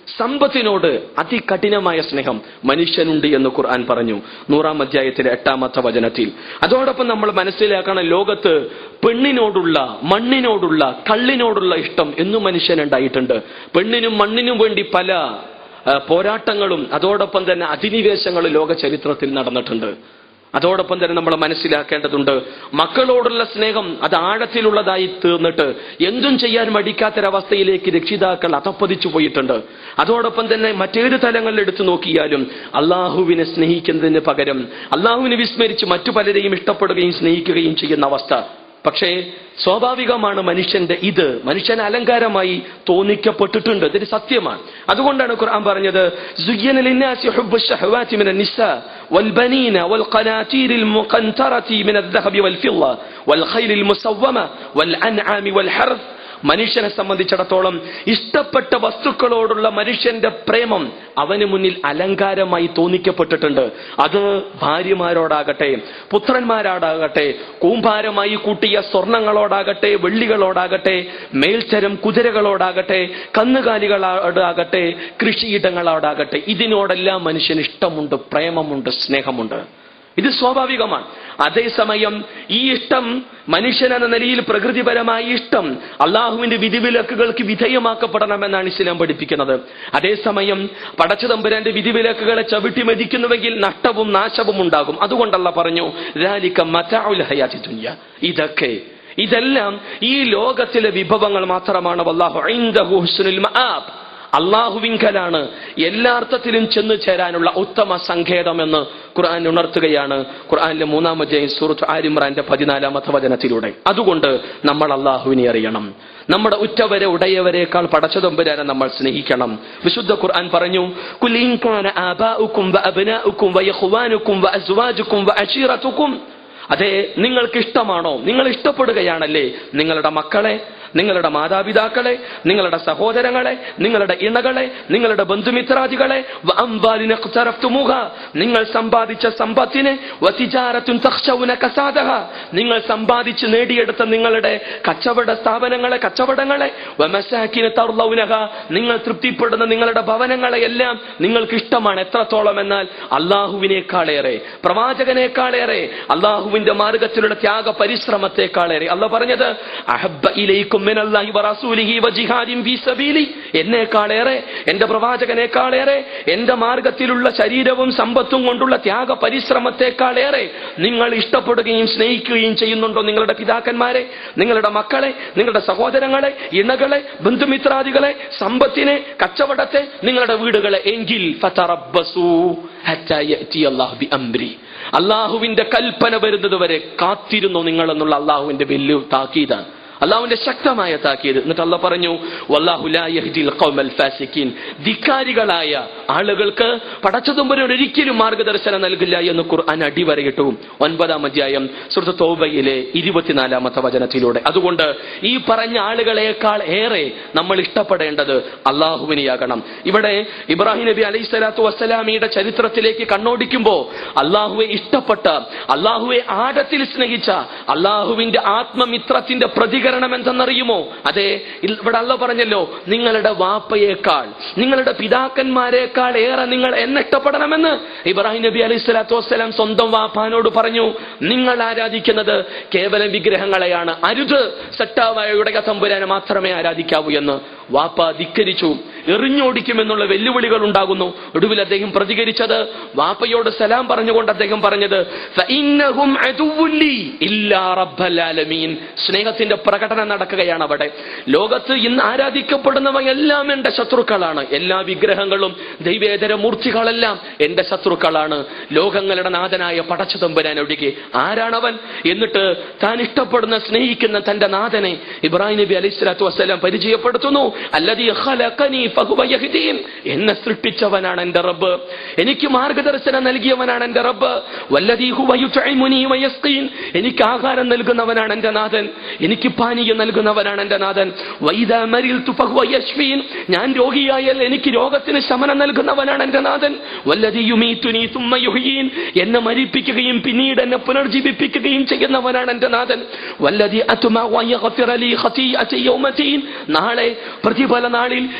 സമ്പത്തിനോട് അതികഠിനമായ സ്നേഹം മനുഷ്യനുണ്ട് എന്ന് ഖുർആൻ പറഞ്ഞു നൂറാം അധ്യായത്തിലെ എട്ടാമത്തെ വചനത്തിൽ അതോടൊപ്പം നമ്മൾ മനസ്സിലാക്കണം ലോകത്ത് പെണ്ണിനോടുള്ള മണ്ണിനോടുള്ള കള്ളിനോടുള്ള ഇഷ്ടം എന്നും മനുഷ്യനുണ്ടായിട്ടുണ്ട് പെണ്ണിനും മണ്ണിനും വേണ്ടി പല ആ, പോരാട്ടങ്ങളും അതോടൊപ്പം തന്നെ അധിനിവേശങ്ങളും ലോക ചരിത്രത്തിൽ നടന്നിട്ടുണ്ട് അതോടൊപ്പം തന്നെ നമ്മൾ മനസ്സിലാക്കേണ്ടതുണ്ട് മക്കളോടുള്ള സ്നേഹം അത് ആഴത്തിലുള്ളതായി തീർന്നിട്ട് എന്തും ചെയ്യാൻ മടിക്കാത്തൊരവസ്ഥയിലേക്ക് രക്ഷിതാക്കൾ അതപ്പതിച്ചു പോയിട്ടുണ്ട് അതോടൊപ്പം തന്നെ മറ്റേത് തലങ്ങളിൽ എടുത്തു നോക്കിയാലും അള്ളാഹുവിനെ സ്നേഹിക്കുന്നതിന് പകരം അള്ളാഹുവിനെ വിസ്മരിച്ച് മറ്റു പലരെയും ഇഷ്ടപ്പെടുകയും സ്നേഹിക്കുകയും ചെയ്യുന്ന അവസ്ഥ പക്ഷേ സ്വാഭാവികമാണ് മനുഷ്യന്റെ ഇത് മനുഷ്യൻ അലങ്കാരമായി തോന്നിക്കപ്പെട്ടിട്ടുണ്ട് ഇതൊരു സത്യമാണ് അതുകൊണ്ടാണ് ഖുർആൻ പറഞ്ഞത് زُيِّنَ لِلنَّاسِ حُبُّ الشَّهَوَاتِ مِنَ النِّسَاءِ وَالْبَنِينَ وَالْقَنَاطِيرِ الْمُقَنطَرَةِ مِنَ الذَّهَبِ وَالْفِضَّةِ وَالْخَيْلِ الْمُسَوَّمَةِ وَالْأَنْعَامِ وَالْحَرْثِ മനുഷ്യനെ സംബന്ധിച്ചിടത്തോളം ഇഷ്ടപ്പെട്ട വസ്തുക്കളോടുള്ള മനുഷ്യന്റെ പ്രേമം അവന് മുന്നിൽ അലങ്കാരമായി തോന്നിക്കപ്പെട്ടിട്ടുണ്ട് അത് ഭാര്യമാരോടാകട്ടെ പുത്രന്മാരോടാകട്ടെ കൂമ്പാരമായി കൂട്ടിയ സ്വർണങ്ങളോടാകട്ടെ വെള്ളികളോടാകട്ടെ മേൽച്ചരം കുതിരകളോടാകട്ടെ കന്നുകാലികളോടാകട്ടെ കൃഷിയിടങ്ങളോടാകട്ടെ ഇതിനോടെല്ലാം മനുഷ്യന് ഇഷ്ടമുണ്ട് പ്രേമമുണ്ട് സ്നേഹമുണ്ട് ഇത് സ്വാഭാവികമാണ് അതേസമയം ഈ ഇഷ്ടം മനുഷ്യൻ എന്ന നിലയിൽ പ്രകൃതിപരമായ ഇഷ്ടം അള്ളാഹുവിന്റെ വിധിവിലക്കുകൾക്ക് വിധേയമാക്കപ്പെടണമെന്നാണ് ഇസ്ലാം പഠിപ്പിക്കുന്നത് അതേസമയം പടച്ചതമ്പുരാന്റെ വിധിവിലക്കുകളെ ചവിട്ടി മെതിക്കുന്നുവെങ്കിൽ നഷ്ടവും നാശവും ഉണ്ടാകും അതുകൊണ്ടല്ല പറഞ്ഞു "ذَلِكَ مَتَاعُ الْحَيَاةِ الدُّنْيَا." ഇതൊക്കെ ഇതെല്ലാം ഈ ലോകത്തിലെ വിഭവങ്ങൾ മാത്രമാണ് വല്ലാഹു ഇൻദഹു ഹുസ്നുൽ മആബ് അള്ളാഹുവിങ്കലാണ് എല്ലാ അർത്ഥത്തിലും ചെന്നു ചേരാനുള്ള ഉത്തമ സങ്കേതമെന്ന് ഖുർആൻ ഉണർത്തുകയാണ് ഖുർആനിലെ മൂന്നാം അധ്യായം സൂറത്ത് ആരിമ്രാന്റെ പതിനാലാമത്തെ വചനത്തിലൂടെ അതുകൊണ്ട് നമ്മൾ അള്ളാഹുവിനെ അറിയണം നമ്മുടെ ഉറ്റവരെ ഉടയവരെക്കാൾ പടച്ചതൊമ്പരാനെ നമ്മൾ സ്നേഹിക്കണം വിശുദ്ധ ഖുർആൻ പറഞ്ഞു "ഖുൽ ഇൻ കാന ആബാഉക്കും വഅബ്നാഉക്കും വയഖ്വാനുക്കും വഅസ്വാജുക്കും വഅശീറത്തുക്കും അതെ നിങ്ങൾക്ക് ഇഷ്ടമാണോ നിങ്ങൾ ഇഷ്ടപ്പെടുകയാണല്ലേ നിങ്ങളുടെ മക്കളെ നിങ്ങളുടെ മാതാപിതാക്കളെ നിങ്ങളുടെ സഹോദരങ്ങളെ നിങ്ങളുടെ ഇണകളെ നിങ്ങളുടെ ബന്ധുമിത്രാദികളെ വഅംവാലിന ഇഖ്തറഫ്തുമുഹ, നിങ്ങൾ സമ്പാദിച്ച സമ്പത്തിനെ വതിജാരത്തുൻ തഖ്ശൗന കസാദഹ, നിങ്ങൾ സമ്പാദിച്ച് നേടിയെടുത്ത നിങ്ങളുടെ കച്ചവട സ്ഥാപനങ്ങളെ കച്ചവടങ്ങളെ വമസാക്കിന തർലൗനഹ, നിങ്ങൾ തൃപ്തിപ്പെടുന്ന നിങ്ങളുടെ ഭവനങ്ങളെ എല്ലാം നിങ്ങൾക്ക് ഇഷ്ടമാണ് എത്രത്തോളം എന്നാൽ അള്ളാഹുവിനേക്കാളേറെ പ്രവാചകനേക്കാളേറെ അള്ളാഹുവിന്റെ മാർഗത്തിലുള്ള ത്യാഗ പരിശ്രമത്തെക്കാളേറെ അല്ല പറഞ്ഞത് അഹബ്ബ ഇലൈക്കും മിനല്ലാഹി വറസൂലിഹി വജിഹാദിൻ ഫീ സബീലി എന്നേക്കാളേറെ എന്റെ പ്രവാചകനേക്കാളേറെ എന്റെ മാർഗത്തിലുള്ള ശരീരവും സമ്പത്തും കൊണ്ടുള്ള ത്യാഗ പരിശ്രമത്തെക്കാളേറെ നിങ്ങൾ ഇഷ്ടപ്പെടുകയും സ്നേഹിക്കുകയും ചെയ്യുന്നുണ്ടോ നിങ്ങളുടെ പിതാക്കന്മാരെ നിങ്ങളുടെ മക്കളെ നിങ്ങളുടെ സഹോദരങ്ങളെ ഇണകളെ ബന്ധുമിത്രാദികളെ സമ്പത്തിനെ കച്ചവടത്തെ നിങ്ങളുടെ വീടുകളെ എങ്കിൽ ഫതറബ്ബസൂ ഹത്താ യഅതി അല്ലാഹു ബിഅംരി അള്ളാഹുവിന്റെ കൽപ്പന വരുന്നത് വരെ കാത്തിരുന്നു നിങ്ങൾ എന്നുള്ള അള്ളാഹുവിന്റെ വലിയ താക്കീതാണ് അള്ളാഹുവിന്റെ ശക്തമായ താക്കീത് എന്നിട്ട് അല്ല പറഞ്ഞു വല്ലാഹു ലാ യഹ്ദിൽ ഖൗമൽ ഫാസിഖീൻ ധിക്കാരികളായ ആളുകൾക്ക് പടച്ചതുമ്പരൻ ഒരിക്കലും മാർഗദർശനം നൽകില്ല എന്ന് ഖുർആൻ അടിവരയിട്ടു ഒൻപതാം അധ്യായം സുഹൃത്ത് തോബയിലെ ഇരുപത്തിനാലാമത്തെ വചനത്തിലൂടെ അതുകൊണ്ട് ഈ പറഞ്ഞ ആളുകളെക്കാൾ ഏറെ നമ്മൾ ഇഷ്ടപ്പെടേണ്ടത് അള്ളാഹുവിനെയാകണം ഇവിടെ ഇബ്രാഹിം നബി അലൈഹി സ്വലാത്തു വസ്സലാമിയുടെ ചരിത്രത്തിലേക്ക് കണ്ണോടിക്കുമ്പോ അള്ളാഹുവെ ഇഷ്ടപ്പെട്ട അള്ളാഹുവെ ആഴത്തിൽ സ്നേഹിച്ച അള്ളാഹുവിന്റെ ആത്മമിത്രത്തിന്റെ പ്രതികരണം എന്തെന്നറിയുമോ അതെ ഇൽ- ഇവിടെ അല്ല പറഞ്ഞല്ലോ നിങ്ങളുടെ വാപ്പയേക്കാൾ നിങ്ങളുടെ പിതാക്കന്മാരെക്കാൾ ഏറെ നിങ്ങൾ എന്നെ ഇഷ്ടപ്പെടണമെന്ന് ഇബ്രാഹിം നബി അലൈഹി സ്വലാത്തു വസ്സലാം സ്വന്തം വാപ്പാനോട് പറഞ്ഞു നിങ്ങൾ ആരാധിക്കുന്നത് കേവലം വിഗ്രഹങ്ങളെയാണ് അരുത് സട്ടാവായ ഉടക തമ്പുരാനെ മാത്രമേ ആരാധിക്കാവൂ എന്ന് വാപ്പ ധിക്കരിച്ചു എറിഞ്ഞോടിക്കുമെന്നുള്ള വെല്ലുവിളികൾ ഉണ്ടാകുന്നു ഒടുവിൽ അദ്ദേഹം പ്രതികരിച്ചത് വാപ്പയോട് സലാം പറഞ്ഞുകൊണ്ട് അദ്ദേഹം പറഞ്ഞത് "ഫഇന്നഹും അദുവ്വുല്ലി ഇല്ലാ റബ്ബൽ ആലമീൻ." സ്നേഹത്തിന്റെ പ്രകടനം നടക്കുകയാണ് അവിടെ ലോകത്ത് ഇന്ന് ആരാധിക്കപ്പെടുന്നവയെല്ലാം എന്റെ ശത്രുക്കളാണ് എല്ലാ വിഗ്രഹങ്ങളും ദൈവേതര മൂർത്തികളെല്ലാം എന്റെ ശത്രുക്കളാണ് ലോകങ്ങളുടെ നാഥനായ പടച്ചു തമ്പുരാൻ ഒഴികെ ആരാണവൻ എന്നിട്ട് താൻ ഇഷ്ടപ്പെടുന്ന സ്നേഹിക്കുന്ന തന്റെ നാഥനെ ഇബ്രാഹിം നബി അലൈഹി സ്വലാത്തു വസ്സലാം പരിചയപ്പെടുത്തുന്നു അല്ലതീ ഖലഖനി ഫഹുവ യഹ്ദീൻ എന്നെ സൃഷ്ടിച്ചവനാണ് എന്റെ റബ്ബ് എനിക്ക് മാർഗദർശനം നൽകിയവനാണ് എന്റെ റബ്ബ് വല്ലതീ ഹുവ യുത്ഇമുനി വയസ്ഖീൻ എനിക്ക് ആഹാരം നൽകുന്നവനാണ് എന്റെ നാഥൻ എനിക്ക് പാനീയം നൽകുന്നവനാണ് എന്റെ നാഥൻ വൈദാ മരിൽതു ഫഹുവ യശ്ഫീൻ ഞാൻ രോഗിയായാൽ എനിക്ക് രോഗത്തിന് ശമനം നൽകുന്നവനാണ് എന്റെ നാഥൻ വല്ലതീ യുമീതുനി തുമ്മ യുഹ്യീൻ എന്നെ മരിപ്പിക്കുകയും പിന്നീട് എന്നെ പുനർജീവിപ്പിക്കുകയും ചെയ്യുന്നവനാണ് എന്റെ നാഥൻ വല്ലതി അത്തുമ വയഗ്ഫിറ ലീ ഖതീഅതി യൗമദീൻ നാളെ പ്രതിഫല നാളിൽ ഏത്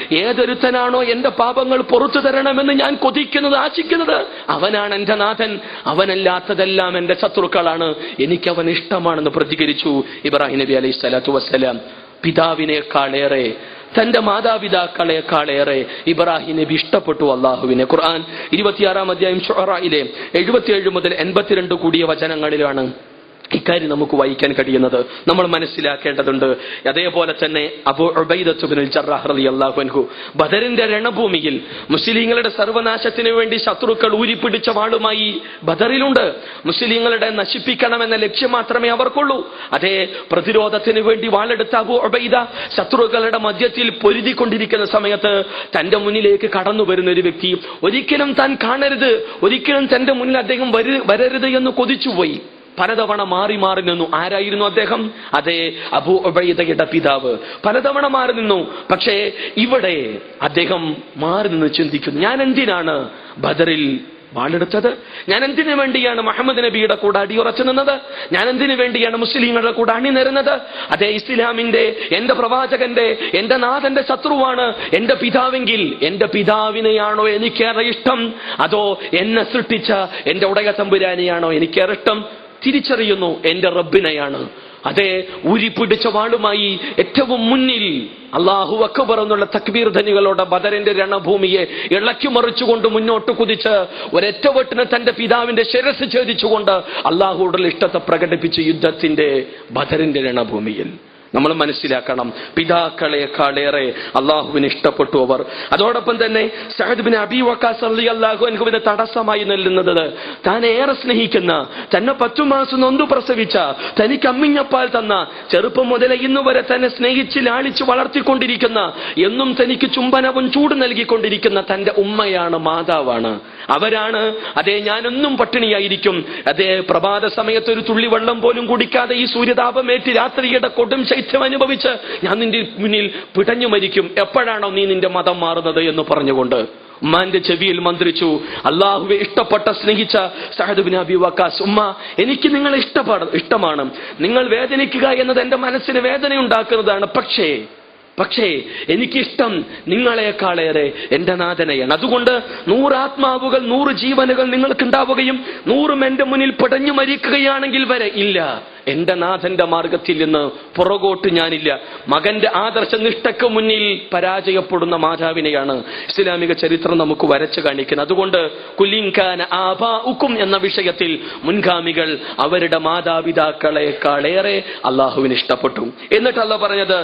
ഏതൊരുത്തനാണോ എന്റെ പാപങ്ങൾ പുറത്തു തരണമെന്ന് ഞാൻ കൊതിക്കുന്നത് ആശിക്കുന്നത് അവനാണ് എന്റെ നാഥൻ അവനല്ലാത്തതെല്ലാം എന്റെ ശത്രുക്കളാണ് എനിക്ക് അവൻ ഇഷ്ടമാണെന്ന് പ്രതികരിച്ചു ഇബ്രാഹിം നബി അലൈഹി സ്വലാത്തു വസ്സലാം പിതാവിനേക്കാളേറെ തന്റെ മാതാപിതാക്കളെക്കാളേറെ ഇബ്രാഹിം നബി ഇഷ്ടപ്പെട്ടു അള്ളാഹുവിനെ ഖുർആൻ ഇരുപത്തിയാറാം അധ്യായം ഷുഅറയിലെ എഴുപത്തിയേഴ് മുതൽ എൺപത്തിരണ്ട് കൂടിയ വചനങ്ങളിലാണ് ഇക്കാര്യം നമുക്ക് വായിക്കാൻ കഴിയുന്നത് നമ്മൾ മനസ്സിലാക്കേണ്ടതുണ്ട് അതേപോലെ തന്നെ അബു ഉബൈദത്തുബിനുൽ ജറാഹ് റളിയല്ലാഹു അൻഹു ബദറിന്റെ രണഭൂമിയിൽ മുസ്ലിങ്ങളുടെ സർവനാശത്തിന് വേണ്ടി ശത്രുക്കൾ ഊരിപ്പിടിച്ച വാളുമായി ബദറിലുണ്ട് മുസ്ലിങ്ങളുടെ നശിപ്പിക്കണമെന്ന ലക്ഷ്യം മാത്രമേ അവർക്കുള്ളൂ അതേ പ്രതിരോധത്തിന് വേണ്ടി വാളെടുത്ത അബു ഉബൈദ ശത്രുക്കളുടെ മധ്യത്തിൽ പൊരുതിക്കൊണ്ടിരിക്കുന്ന സമയത്ത് തന്റെ മുന്നിലേക്ക് കടന്നു വരുന്ന ഒരു വ്യക്തി ഒരിക്കലും താൻ കാണരുത് ഒരിക്കലും തന്റെ മുന്നിൽ അദ്ദേഹം വരു- വരരുത് എന്ന് കൊതിച്ചുപോയി പലതവണ മാറി മാറി നിന്നു ആരായിരുന്നു അദ്ദേഹം അതെ അബൂ ഉബൈദയുടെ പിതാവ് പലതവണ മാറി നിന്നു പക്ഷേ ഇവിടെ അദ്ദേഹം മാറി നിന്ന് ചിന്തിക്കുന്നു ഞാൻ എന്തിനാണ് ബദറിൽ വാളെടുത്തത് ഞാൻ എന്തിനു വേണ്ടിയാണ് മുഹമ്മദ് നബിയുടെ കൂടെ അടിയുറച്ചു നിന്നത് ഞാൻ എന്തിനു വേണ്ടിയാണ് മുസ്ലിങ്ങളുടെ കൂടെ അണിനിരുന്നത് അതേ ഇസ്ലാമിന്റെ എന്റെ പ്രവാചകന്റെ എന്റെ നാഥന്റെ ശത്രുവാണ് എന്റെ പിതാവെങ്കിൽ എന്റെ പിതാവിനെയാണോ എനിക്കേറെ ഇഷ്ടം അതോ എന്നെ സൃഷ്ടിച്ച എന്റെ ഉടയ തമ്പുരാനെയാണോ എനിക്കേറെ ഇഷ്ടം തിരിച്ചറിയുന്നു എന്റെ റബ്ബിനെയാണ് അതെ ഊരിപ്പിടിച്ച വാളുമായി ഏറ്റവും മുന്നിൽ അള്ളാഹു അക്ബർ എന്നുള്ള തക്ബീർ ധനികളോടെ ബദറിന്റെ രണഭൂമിയെ ഇളക്കി മറിച്ചുകൊണ്ട് മുന്നോട്ട് കുതിച്ച് ഒരൊറ്റവെട്ടിന് തന്റെ പിതാവിന്റെ ശിരസ് ഛേദിച്ചുകൊണ്ട് അള്ളാഹുയുടെ ഇഷ്ടത്തെ പ്രകടിപ്പിച്ച യുദ്ധത്തിന്റെ ബദറിന്റെ രണഭൂമിയിൽ നമ്മൾ മനസ്സിലാക്കണം പിതാക്കളെക്കാളേറെ അള്ളാഹുവിന് ഇഷ്ടപ്പെട്ടു അവർ അതോടൊപ്പം തന്നെ സഹദ് ബിൻ അബി വക്കാസ് അള്ളി അള്ളാഹുവിന് തടസ്സമായി നില്ലുന്നത് താൻ ഏറെ സ്നേഹിക്കുന്ന തന്നെ പത്തു മാസം നൊന്തു പ്രസവിച്ച തനിക്ക് അമ്മിഞ്ഞപ്പാൽ തന്ന ചെറുപ്പം മുതലേ ഇന്നു വരെ തന്നെ സ്നേഹിച്ച് ലാളിച്ച് വളർത്തിക്കൊണ്ടിരിക്കുന്ന എന്നും തനിക്ക് ചുംബനവും ചൂട് നൽകിക്കൊണ്ടിരിക്കുന്ന തന്റെ ഉമ്മയാണ് മാതാവാണ് അവരാണ് അതേ ഞാനൊന്നും പട്ടിണിയായിരിക്കും അതേ പ്രഭാത സമയത്ത് ഒരു തുള്ളി വെള്ളം പോലും കുടിക്കാതെ ഈ സൂര്യതാപമേറ്റ് രാത്രിയുടെ കൊടും ശൈത്യം അനുഭവിച്ച് ഞാൻ നിന്റെ മുന്നിൽ പിടഞ്ഞു മരിക്കും എപ്പോഴാണോ നീ നിന്റെ മതം മാറുന്നത് എന്ന് പറഞ്ഞുകൊണ്ട് ഉമ്മാന്റെ ചെവിയിൽ മന്ത്രിച്ചു അള്ളാഹുവെ ഇഷ്ടപ്പെട്ട സ്നേഹിച്ച സഹദ് ബിൻ അബി വക്കാസ് ഉമ്മ എനിക്ക് നിങ്ങളെ ഇഷ്ടപ്പാട് ഇഷ്ടമാണ് നിങ്ങൾ വേദനിക്കുക എന്നത് എന്റെ മനസ്സിന് വേദന ഉണ്ടാക്കുന്നതാണ് പക്ഷേ പക്ഷേ എനിക്കിഷ്ടം നിങ്ങളെക്കാളേറെ എന്റെ നാഥനെയാണ് അതുകൊണ്ട് നൂറ് ആത്മാവുകൾ നൂറ് ജീവനുകൾ നിങ്ങൾക്ക് ഉണ്ടാവുകയും നൂറും എന്റെ മുന്നിൽ പിടഞ്ഞു മരിക്കുകയാണെങ്കിൽ വരെ ഇല്ല എന്റെ നാഥന്റെ മാർഗത്തിൽ നിന്ന് പുറകോട്ട് ഞാനില്ല മകന്റെ ആദർശ നിഷ്ഠക്ക് മുന്നിൽ പരാജയപ്പെടുന്ന മാതാവിനെയാണ് ഇസ്ലാമിക ചരിത്രം നമുക്ക് വരച്ചു കാണിക്കുന്നത് അതുകൊണ്ട് കുലിങ്കാന ആബാഉക്കും എന്ന വിഷയത്തിൽ മുൻഗാമികൾ അവരുടെ മാതാപിതാക്കളെക്കാളേറെ അള്ളാഹുവിന് ഇഷ്ടപ്പെട്ടു എന്നിട്ടല്ല പറഞ്ഞത്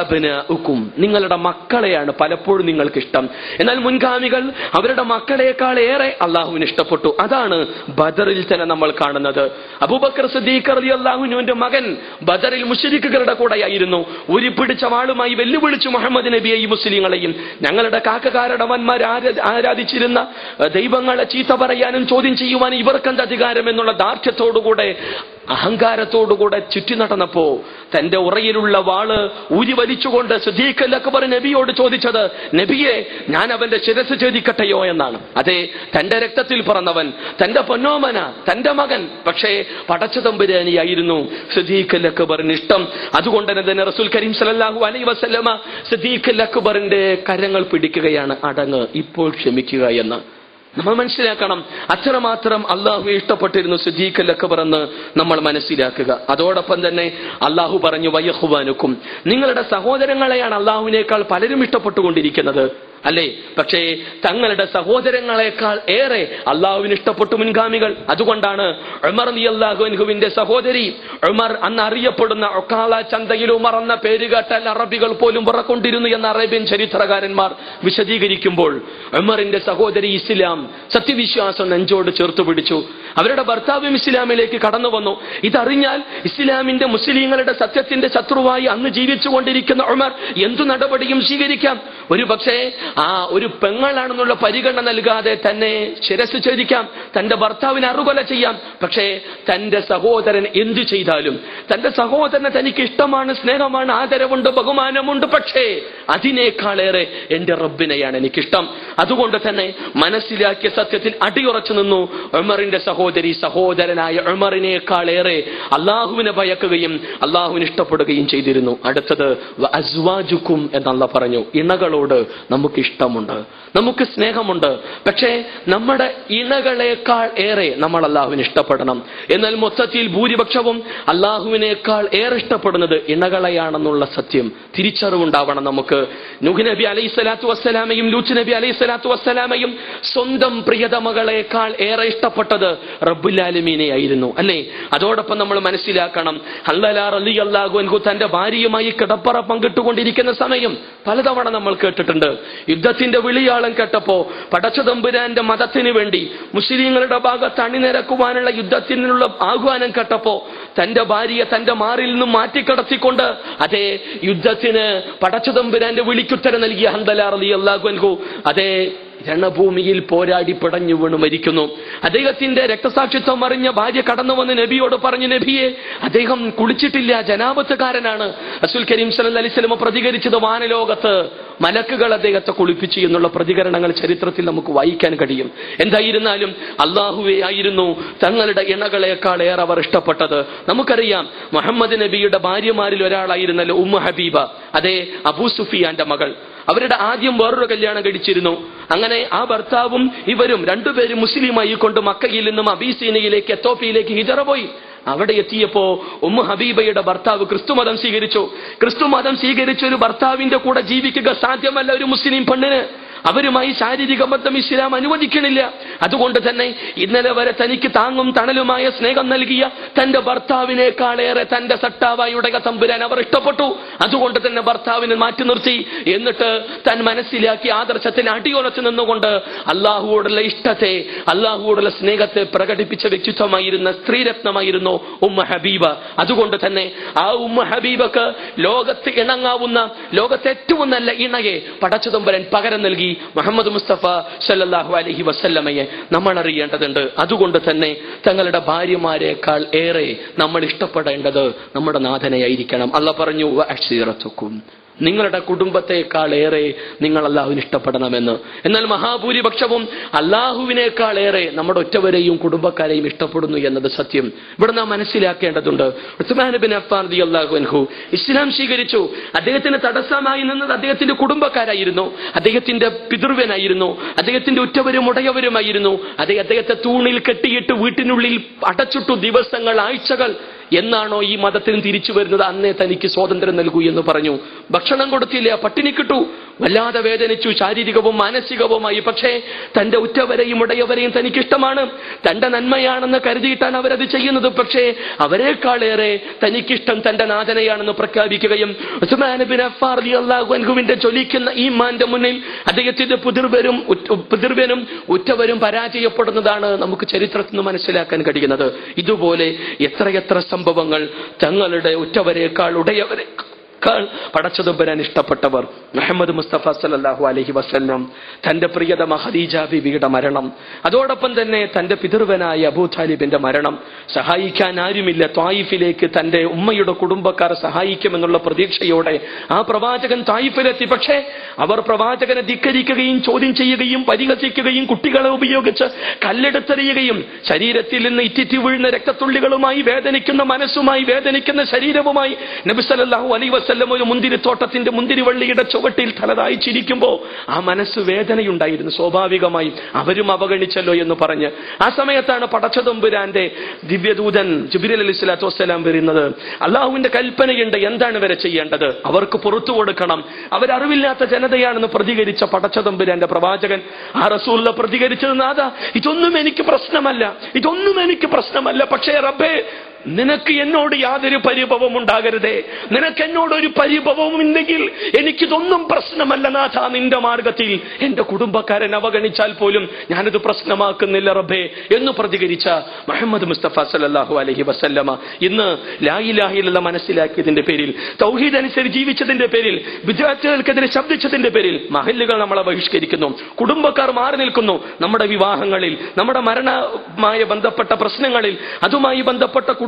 ഉക്കും നിങ്ങളുടെ മക്കളെയാണ് പലപ്പോഴും നിങ്ങൾക്ക് ഇഷ്ടം എന്നാൽ മുൻഗാമികൾ അവരുടെ മക്കളെക്കാൾ ഏറെ അള്ളാഹുവിന് ഇഷ്ടപ്പെട്ടു അതാണ് ബദറിൽ തന്നെ നമ്മൾ കാണുന്നത് അബൂബക്കർ സദീഖ് അലി അള്ളാഹുനുവിന്റെ മകൻ ബദറിൽ മുഷരിക്കുകളുടെ കൂടെയായിരുന്നു ഉരുപ്പിടിച്ച വാളുമായി വെല്ലുവിളിച്ചു മുഹമ്മദ് നബിയെ ഈ മുസ്ലിങ്ങളെയും ഞങ്ങളുടെ കാക്കകാരടവന്മാർ ആരാ- ആരാധിച്ചിരുന്ന ഏഹ്, ദൈവങ്ങളെ ചീത്ത പറയാനും ചോദ്യം ചെയ്യുവാനും ഇവർക്കെന്ത് അധികാരം എന്നുള്ള ദാർഢ്യത്തോടുകൂടെ അഹങ്കാരത്തോടുകൂടെ ചുറ്റി നടന്നപ്പോ തന്റെ ഉറയിലുള്ള വാള് ഊരി വലിച്ചുകൊണ്ട് സുദീഖ് അൽ അക്ബർ നബിയോട് ചോദിച്ചത് നബിയെ ഞാൻ അവന്റെ ശിരസ് ഛേദിക്കട്ടെയോ എന്നാണ് അതെ തന്റെ രക്തത്തിൽ പിറന്നവൻ തന്റെ പൊന്നോമന തന്റെ മകൻ പക്ഷേ പടച്ചു തമ്പുരാനിയായിരുന്നു സുദീഖ് അൽ അക്ബറിന് ഇഷ്ടം അതുകൊണ്ട് തന്നെ റസൂൽ കരീം സല്ലല്ലാഹു അലൈഹി വസല്ലമ സുദീഖ് അൽ അക്ബറിന്റെ കരങ്ങൾ പിടിക്കുകയാണ് അടങ്ങ് ഇപ്പോൾ ക്ഷമിക്കുക എന്ന് നമ്മൾ മനസ്സിലാക്കണം അത്രമാത്രം അള്ളാഹു ഇഷ്ടപ്പെട്ടിരുന്നു സുജീഖ് അക്കബർ എന്ന് നമ്മൾ മനസ്സിലാക്കുക അതോടൊപ്പം തന്നെ അള്ളാഹു പറഞ്ഞു വയഹുവാനുക്കും നിങ്ങളുടെ സഹോദരങ്ങളെയാണ് അള്ളാഹുവിനേക്കാൾ പലരും ഇഷ്ടപ്പെട്ടുകൊണ്ടിരിക്കുന്നത് അല്ലേ പക്ഷേ തങ്ങളുടെ സഹോദരങ്ങളെക്കാൾ ഏറെ അള്ളാഹുവിന് ഇഷ്ടപ്പെട്ടു മുൻഗാമികൾ അതുകൊണ്ടാണ് ഉമർ നീ അള്ളാഹുവിന്റെ സഹോദരി ഉമർ അന്ന് അറിയപ്പെടുന്ന ഒക്കാള ചന്തയിൽ ഉമർ എന്ന പേര് കേട്ടാൽ അറബികൾ പോലും പുറക്കൊണ്ടിരുന്നു എന്ന അറേബ്യൻ ചരിത്രകാരന്മാർ വിശദീകരിക്കുമ്പോൾ ഉമറിന്റെ സഹോദരി ഇസ്ലാം സത്യവിശ്വാസം നെഞ്ചോട് ചേർത്ത് പിടിച്ചു അവരുടെ ഭർത്താവും ഇസ്ലാമിലേക്ക് കടന്നു വന്നു ഇതറിഞ്ഞാൽ ഇസ്ലാമിന്റെ മുസ്ലിങ്ങളുടെ സത്യത്തിന്റെ ശത്രുവായി അന്ന് ജീവിച്ചുകൊണ്ടിരിക്കുന്ന ഉമർ എന്തു നടപടിയും സ്വീകരിക്കാം ഒരു പക്ഷേ ആ ഒരു പെങ്ങളാണെന്നുള്ള പരിഗണന നൽകാതെ തന്നെ ശിരസ് ഛേദിക്കാം തന്റെ ഭർത്താവിനെ അറുകൊല ചെയ്യാം പക്ഷേ തന്റെ സഹോദരൻ എന്തു ചെയ്താലും തന്റെ സഹോദരനെ തനിക്ക് ഇഷ്ടമാണ് സ്നേഹമാണ് ആദരവുണ്ട് ബഹുമാനമുണ്ട് പക്ഷേ അതിനേക്കാളേറെ എന്റെ റബ്ബിനെയാണ് എനിക്കിഷ്ടം അതുകൊണ്ട് തന്നെ മനസ്സിലാക്കിയ സത്യത്തിൽ അടിയുറച്ചു നിന്നു ഉമറിന്റെ സഹോദരി സഹോദരനായ ഉമറിനേക്കാളേറെ അള്ളാഹുവിനെ ഭയക്കുകയും അള്ളാഹുവിനെ ഇഷ്ടപ്പെടുകയും ചെയ്തിരുന്നു അടുത്തത് വ അസ്വാജുക്കും എന്നല്ല പറഞ്ഞു ഇണകളോട് നമുക്ക് നമുക്ക് ഇഷ്ടമുണ്ട് നമുക്ക് സ്നേഹമുണ്ട് പക്ഷേ നമ്മുടെ ഇണകളെക്കാൾ ഏറെ നമ്മൾ അള്ളാഹുവിനെ ഇഷ്ടപ്പെടണം എന്നാൽ മൊത്തത്തിൽ ഭൂരിപക്ഷവും അള്ളാഹുവിനേക്കാൾ ഏറെ ഇഷ്ടപ്പെടുന്നത് ഇണകളെയാണെന്നുള്ള സത്യം തിരിച്ചറിവുണ്ടാവണം നമുക്ക് നുഹ് നബി അലൈഹി സ്വലാത്തു വസ്സലാമയും ലൂച്ച് നബി അലൈഹി സ്വലാത്തു വസ്സലാമയും സ്വന്തം പ്രിയതമകളെക്കാൾ ഏറെ ഇഷ്ടപ്പെട്ടത് റബ്ബുലാലമീനെ ആയിരുന്നു അല്ലേ അതോടൊപ്പം നമ്മൾ മനസ്സിലാക്കണം ഹല്ലലാർ അലി അള്ളാഹു അൻഹു തന്റെ ഭാര്യയുമായി കിടപ്പറ പങ്കിട്ടുകൊണ്ടിരിക്കുന്ന സമയം പലതവണ നമ്മൾ കേട്ടിട്ടുണ്ട് യുദ്ധത്തിന്റെ വിളിയാളം കേട്ടപ്പോ പടച്ചതമ്പുരാന്റെ മതത്തിന് വേണ്ടി മുസ്ലിങ്ങളുടെ ഭാഗത്ത് അണിനിരക്കുവാനുള്ള യുദ്ധത്തിനുള്ള ആഹ്വാനം കേട്ടപ്പോ തന്റെ ഭാര്യയെ തന്റെ മാറിൽ നിന്നും മാറ്റിക്കടത്തിക്കൊണ്ട് അതേ യുദ്ധത്തിന് പടച്ചതമ്പുരാന്റെ വിളിക്കുത്തരം നൽകിയ ഹന്തലാർ അലി അള്ളാഹു അൻഹു അതേ രണഭൂമിയിൽ പോരാടി പിടഞ്ഞു വീണ് മരിക്കുന്നു അദ്ദേഹത്തിന്റെ രക്തസാക്ഷിത്വം അറിഞ്ഞ ഭാര്യ കടന്നു വന്ന് നബിയോട് പറഞ്ഞു നബിയെ അദ്ദേഹം കുളിച്ചിട്ടില്ല ജനാപത്തുകാരനാണ് അസുൽ കരീം സല്ലല്ലാഹു അലൈഹി വസല്ലം പ്രതികരിച്ചത് വാനലോകത്ത് മലക്കുകൾ അദ്ദേഹത്തെ കുളിപ്പിച്ചു എന്നുള്ള പ്രതികരണങ്ങൾ ചരിത്രത്തിൽ നമുക്ക് വായിക്കാൻ കഴിയും എന്തായിരുന്നാലും അള്ളാഹുവെ ആയിരുന്നു തങ്ങളുടെ ഇണകളെക്കാൾ ഏറെ അവർ ഇഷ്ടപ്പെട്ടത് നമുക്കറിയാം മുഹമ്മദ് നബിയുടെ ഭാര്യമാരിൽ ഒരാളായിരുന്നല്ലോ ഉമ്മ ഹബീബ അതേ അബൂ സുഫിയാന്റെ മകൾ അവരുടെ ആദ്യം വേറൊരു കല്യാണം കഴിച്ചിരുന്നു അങ്ങനെ ആ ഭർത്താവും ഇവരും രണ്ടുപേരും മുസ്ലിമായി കൊണ്ട് മക്കയിൽ നിന്നും അബീസീനയിലേക്ക് എത്തോപ്പിയിലേക്ക് ഹിജറ പോയി അവിടെ എത്തിയപ്പോ ഉമ്മ ഹബീബയുടെ ഭർത്താവ് ക്രിസ്തു മതം സ്വീകരിച്ചു ക്രിസ്തു മതം സ്വീകരിച്ച ഒരു ഭർത്താവിന്റെ കൂടെ ജീവിക്കുക സാധ്യമല്ല ഒരു മുസ്ലിം പെണ്ണിന് അവരുമായി ശാരീരിക ബന്ധം ഇസ്ലാം അനുവദിക്കണില്ല അതുകൊണ്ട് തന്നെ ഇന്നലെ വരെ തനിക്ക് താങ്ങും തണലുമായ സ്നേഹം നൽകിയ തന്റെ ഭർത്താവിനേക്കാളേറെ തന്റെ സട്ടാവായി ഉടക തമ്പുരാൻ അവർ ഇഷ്ടപ്പെട്ടു അതുകൊണ്ട് തന്നെ ഭർത്താവിനെ മാറ്റി നിർത്തി എന്നിട്ട് താൻ മനസ്സിലാക്കി ആദർശത്തിൽ അടിയുറച്ചു നിന്നുകൊണ്ട് അള്ളാഹുവോടുള്ള ഇഷ്ടത്തെ അള്ളാഹുവോടുള്ള സ്നേഹത്തെ പ്രകടിപ്പിച്ച വ്യക്തിത്വമായിരുന്ന സ്ത്രീരത്നമായിരുന്നു ഉമ്മ ഹബീബ അതുകൊണ്ട് തന്നെ ആ ഉമ്മ ഹബീബക്ക് ലോകത്ത് ഇണങ്ങാവുന്ന ലോകത്തെ ഏറ്റവും നല്ല ഇണയെ പടച്ചുതമ്പരൻ പകരം നൽകി മുഹമ്മദ് മുസ്തഫ സല്ലല്ലാഹു അലൈഹി വസല്ലമയെ നമ്മൾ അറിയേണ്ടതുണ്ട് അതുകൊണ്ട് തന്നെ തങ്ങളുടെ ഭാര്യമാരെക്കാൾ ഏറെ നമ്മൾ ഇഷ്ടപ്പെടേണ്ടത് നമ്മുടെ നാഥനെയായിരിക്കണം അല്ല പറഞ്ഞു അക്ഷീറത്തുക്കും നിങ്ങളുടെ കുടുംബത്തെക്കാൾ ഏറെ നിങ്ങൾ അള്ളാഹുവിന് ഇഷ്ടപ്പെടണമെന്ന് എന്നാൽ മഹാഭൂരിപക്ഷവും അള്ളാഹുവിനേക്കാൾ ഏറെ നമ്മുടെ ഒറ്റവരെയും കുടുംബക്കാരെയും ഇഷ്ടപ്പെടുന്നു എന്നത് സത്യം ഇവിടെ നാം മനസ്സിലാക്കേണ്ടതുണ്ട് ഉസ്മാൻ ബിൻ അഫ്ഫാൻ റളിയല്ലാഹു അൻഹു ഇസ്ലാം സ്വീകരിച്ചു അദ്ദേഹത്തിന് തടസ്സമായി നിന്നത് അദ്ദേഹത്തിന്റെ കുടുംബക്കാരായിരുന്നു അദ്ദേഹത്തിന്റെ പിതൃവനായിരുന്നു അദ്ദേഹത്തിന്റെ ഉറ്റവരും ഉടയവരുമായിരുന്നു അതേ അദ്ദേഹത്തെ തൂണിൽ കെട്ടിയിട്ട് വീട്ടിനുള്ളിൽ അടച്ചിട്ടു ദിവസങ്ങൾ ആഴ്ചകൾ എന്നാണോ ഈ മതത്തിന് തിരിച്ചു വരുന്നത് അന്നേ തനിക്ക് സ്വാതന്ത്ര്യം നൽകൂ എന്ന് പറഞ്ഞു ഭക്ഷണം കൊടുത്തില്ല പട്ടിണി കിട്ടു വല്ലാതെ വേദനിച്ചു ശാരീരികവും മാനസികവുമായി പക്ഷേ തന്റെ ഉറ്റവരെയും ഉടയവരെയും തനിക്ക് ഇഷ്ടമാണ് തന്റെ നന്മയാണെന്ന് കരുതിയിട്ടാണ് അവരത് ചെയ്യുന്നത് പക്ഷേ അവരെക്കാളേറെ തനിക്കിഷ്ടം തന്റെ നാഥനെയാണെന്ന് പ്രഖ്യാപിക്കുകയും ഉസ്മാൻ ബിൻ അഫ്ഫാർ റളിയല്ലാഹു അൻഹുവിന്റെ ജ്വലിക്കുന്ന ഈ മാന്റെ മുന്നിൽ അദ്ദേഹത്തിന്റെ പുതിർവരും പുതിർവനും ഉറ്റവരും പരാജയപ്പെടുന്നതാണ് നമുക്ക് ചരിത്രത്തിൽ നിന്ന് മനസ്സിലാക്കാൻ കഴിയുന്നത് ഇതുപോലെ എത്രയെത്ര സംഭവങ്ങൾ തങ്ങളുടെ ഉറ്റവരെക്കാൾ ഉടയവരെക്കാൾ പടച്ചതുമ്പരാൻ ഇഷ്ടപ്പെട്ടവർ മുഹമ്മദ് മുസ്തഫ സല്ലല്ലാഹു അലൈഹി വസല്ലം തന്റെ പ്രിയതമ ഖദീജ ബിബിയുടെ മരണം അതോടൊപ്പം തന്നെ തന്റെ പിതൃവനായ അബൂ താലിബിന്റെ മരണം സഹായിക്കാൻ ആരുമില്ല ത്വായിഫിലേക്ക് തന്റെ ഉമ്മയുടെ കുടുംബക്കാർ സഹായിക്കുമെന്നുള്ള പ്രതീക്ഷയോടെ ആ പ്രവാചകൻ തായിഫിലെത്തി പക്ഷേ അവർ പ്രവാചകനെ ധിക്കരിക്കുകയും ചോദ്യം ചെയ്യുകയും പരിഹസിക്കുകയും കുട്ടികളെ ഉപയോഗിച്ച് കല്ലെടുത്തെറിയുകയും ശരീരത്തിൽ നിന്ന് ഇറ്റിറ്റി വീഴുന്ന രക്തത്തുള്ളികളുമായി വേദനിക്കുന്ന മനസ്സുമായി വേദനിക്കുന്ന ശരീരവുമായി നബി സല്ലല്ലാഹു അലൈഹി വസല്ലം ഒരു മുന്തിരിത്തോട്ടത്തിന്റെ മുന്തിരിവള്ളിയുടെ ചുവട്ടിൽ തലതായി ചിരിക്കുമ്പോൾ ആ മനസ്സ് വേദനയുണ്ടായിരുന്നു സ്വാഭാവികമായി അവരും അവഗണിച്ചല്ലോ എന്ന് പറഞ്ഞ് ആ സമയത്താണ് പടച്ചതമ്പുരാന്റെ ദിവ്യദൂതൻ ജുബിരൽ അലി സ്വലാത്തു വസ്സലാം വരുന്നത് അള്ളാഹുവിന്റെ കൽപ്പനയുണ്ട് എന്താണ് ഇവരെ ചെയ്യേണ്ടത് അവർക്ക് പുറത്തു കൊടുക്കണം അവരറിവില്ലാത്ത ജനതയാണെന്ന് പ്രതികരിച്ച പടച്ചതമ്പുരാന്റെ പ്രവാചകൻ ആ റസൂല്ല പ്രതികരിച്ചത് നാഥ ഇതൊന്നും എനിക്ക് പ്രശ്നമല്ല ഇതൊന്നും എനിക്ക് പ്രശ്നമല്ല പക്ഷേ റബ്ബേ നിനക്ക് എന്നോട് യാതൊരു പരിഭവം ഉണ്ടാകരുതേ നിനക്ക് എന്നോട് ഒരു പരിഭവവും ഉണ്ടെങ്കിൽ എനിക്കിതൊന്നും പ്രശ്നമല്ല നാഥ നിന്റെ മാർഗത്തിൽ എന്റെ കുടുംബക്കാരൻ അവഗണിച്ചാൽ പോലും ഞാനിത് പ്രശ്നമാക്കുന്നില്ല റബ്ബേ എന്ന് പ്രതികരിച്ച മുഹമ്മദ് മുസ്തഫ സല്ലല്ലാഹു അലൈഹി വസല്ലമ ഇന്ന് ലായിലാഹിലുള്ള മനസ്സിലാക്കിയതിന്റെ പേരിൽ തൗഹീദ് അനുസരിച്ച് ജീവിച്ചതിന്റെ പേരിൽ വിദ്യാർത്ഥികൾക്കെതിരെ ശബ്ദിച്ചതിന്റെ പേരിൽ മഹല്ലുകൾ നമ്മളെ ബഹിഷ്കരിക്കുന്നു കുടുംബക്കാർ മാറി നിൽക്കുന്നു നമ്മുടെ വിവാഹങ്ങളിൽ നമ്മുടെ മരണമായി ബന്ധപ്പെട്ട പ്രശ്നങ്ങളിൽ അതുമായി ബന്ധപ്പെട്ട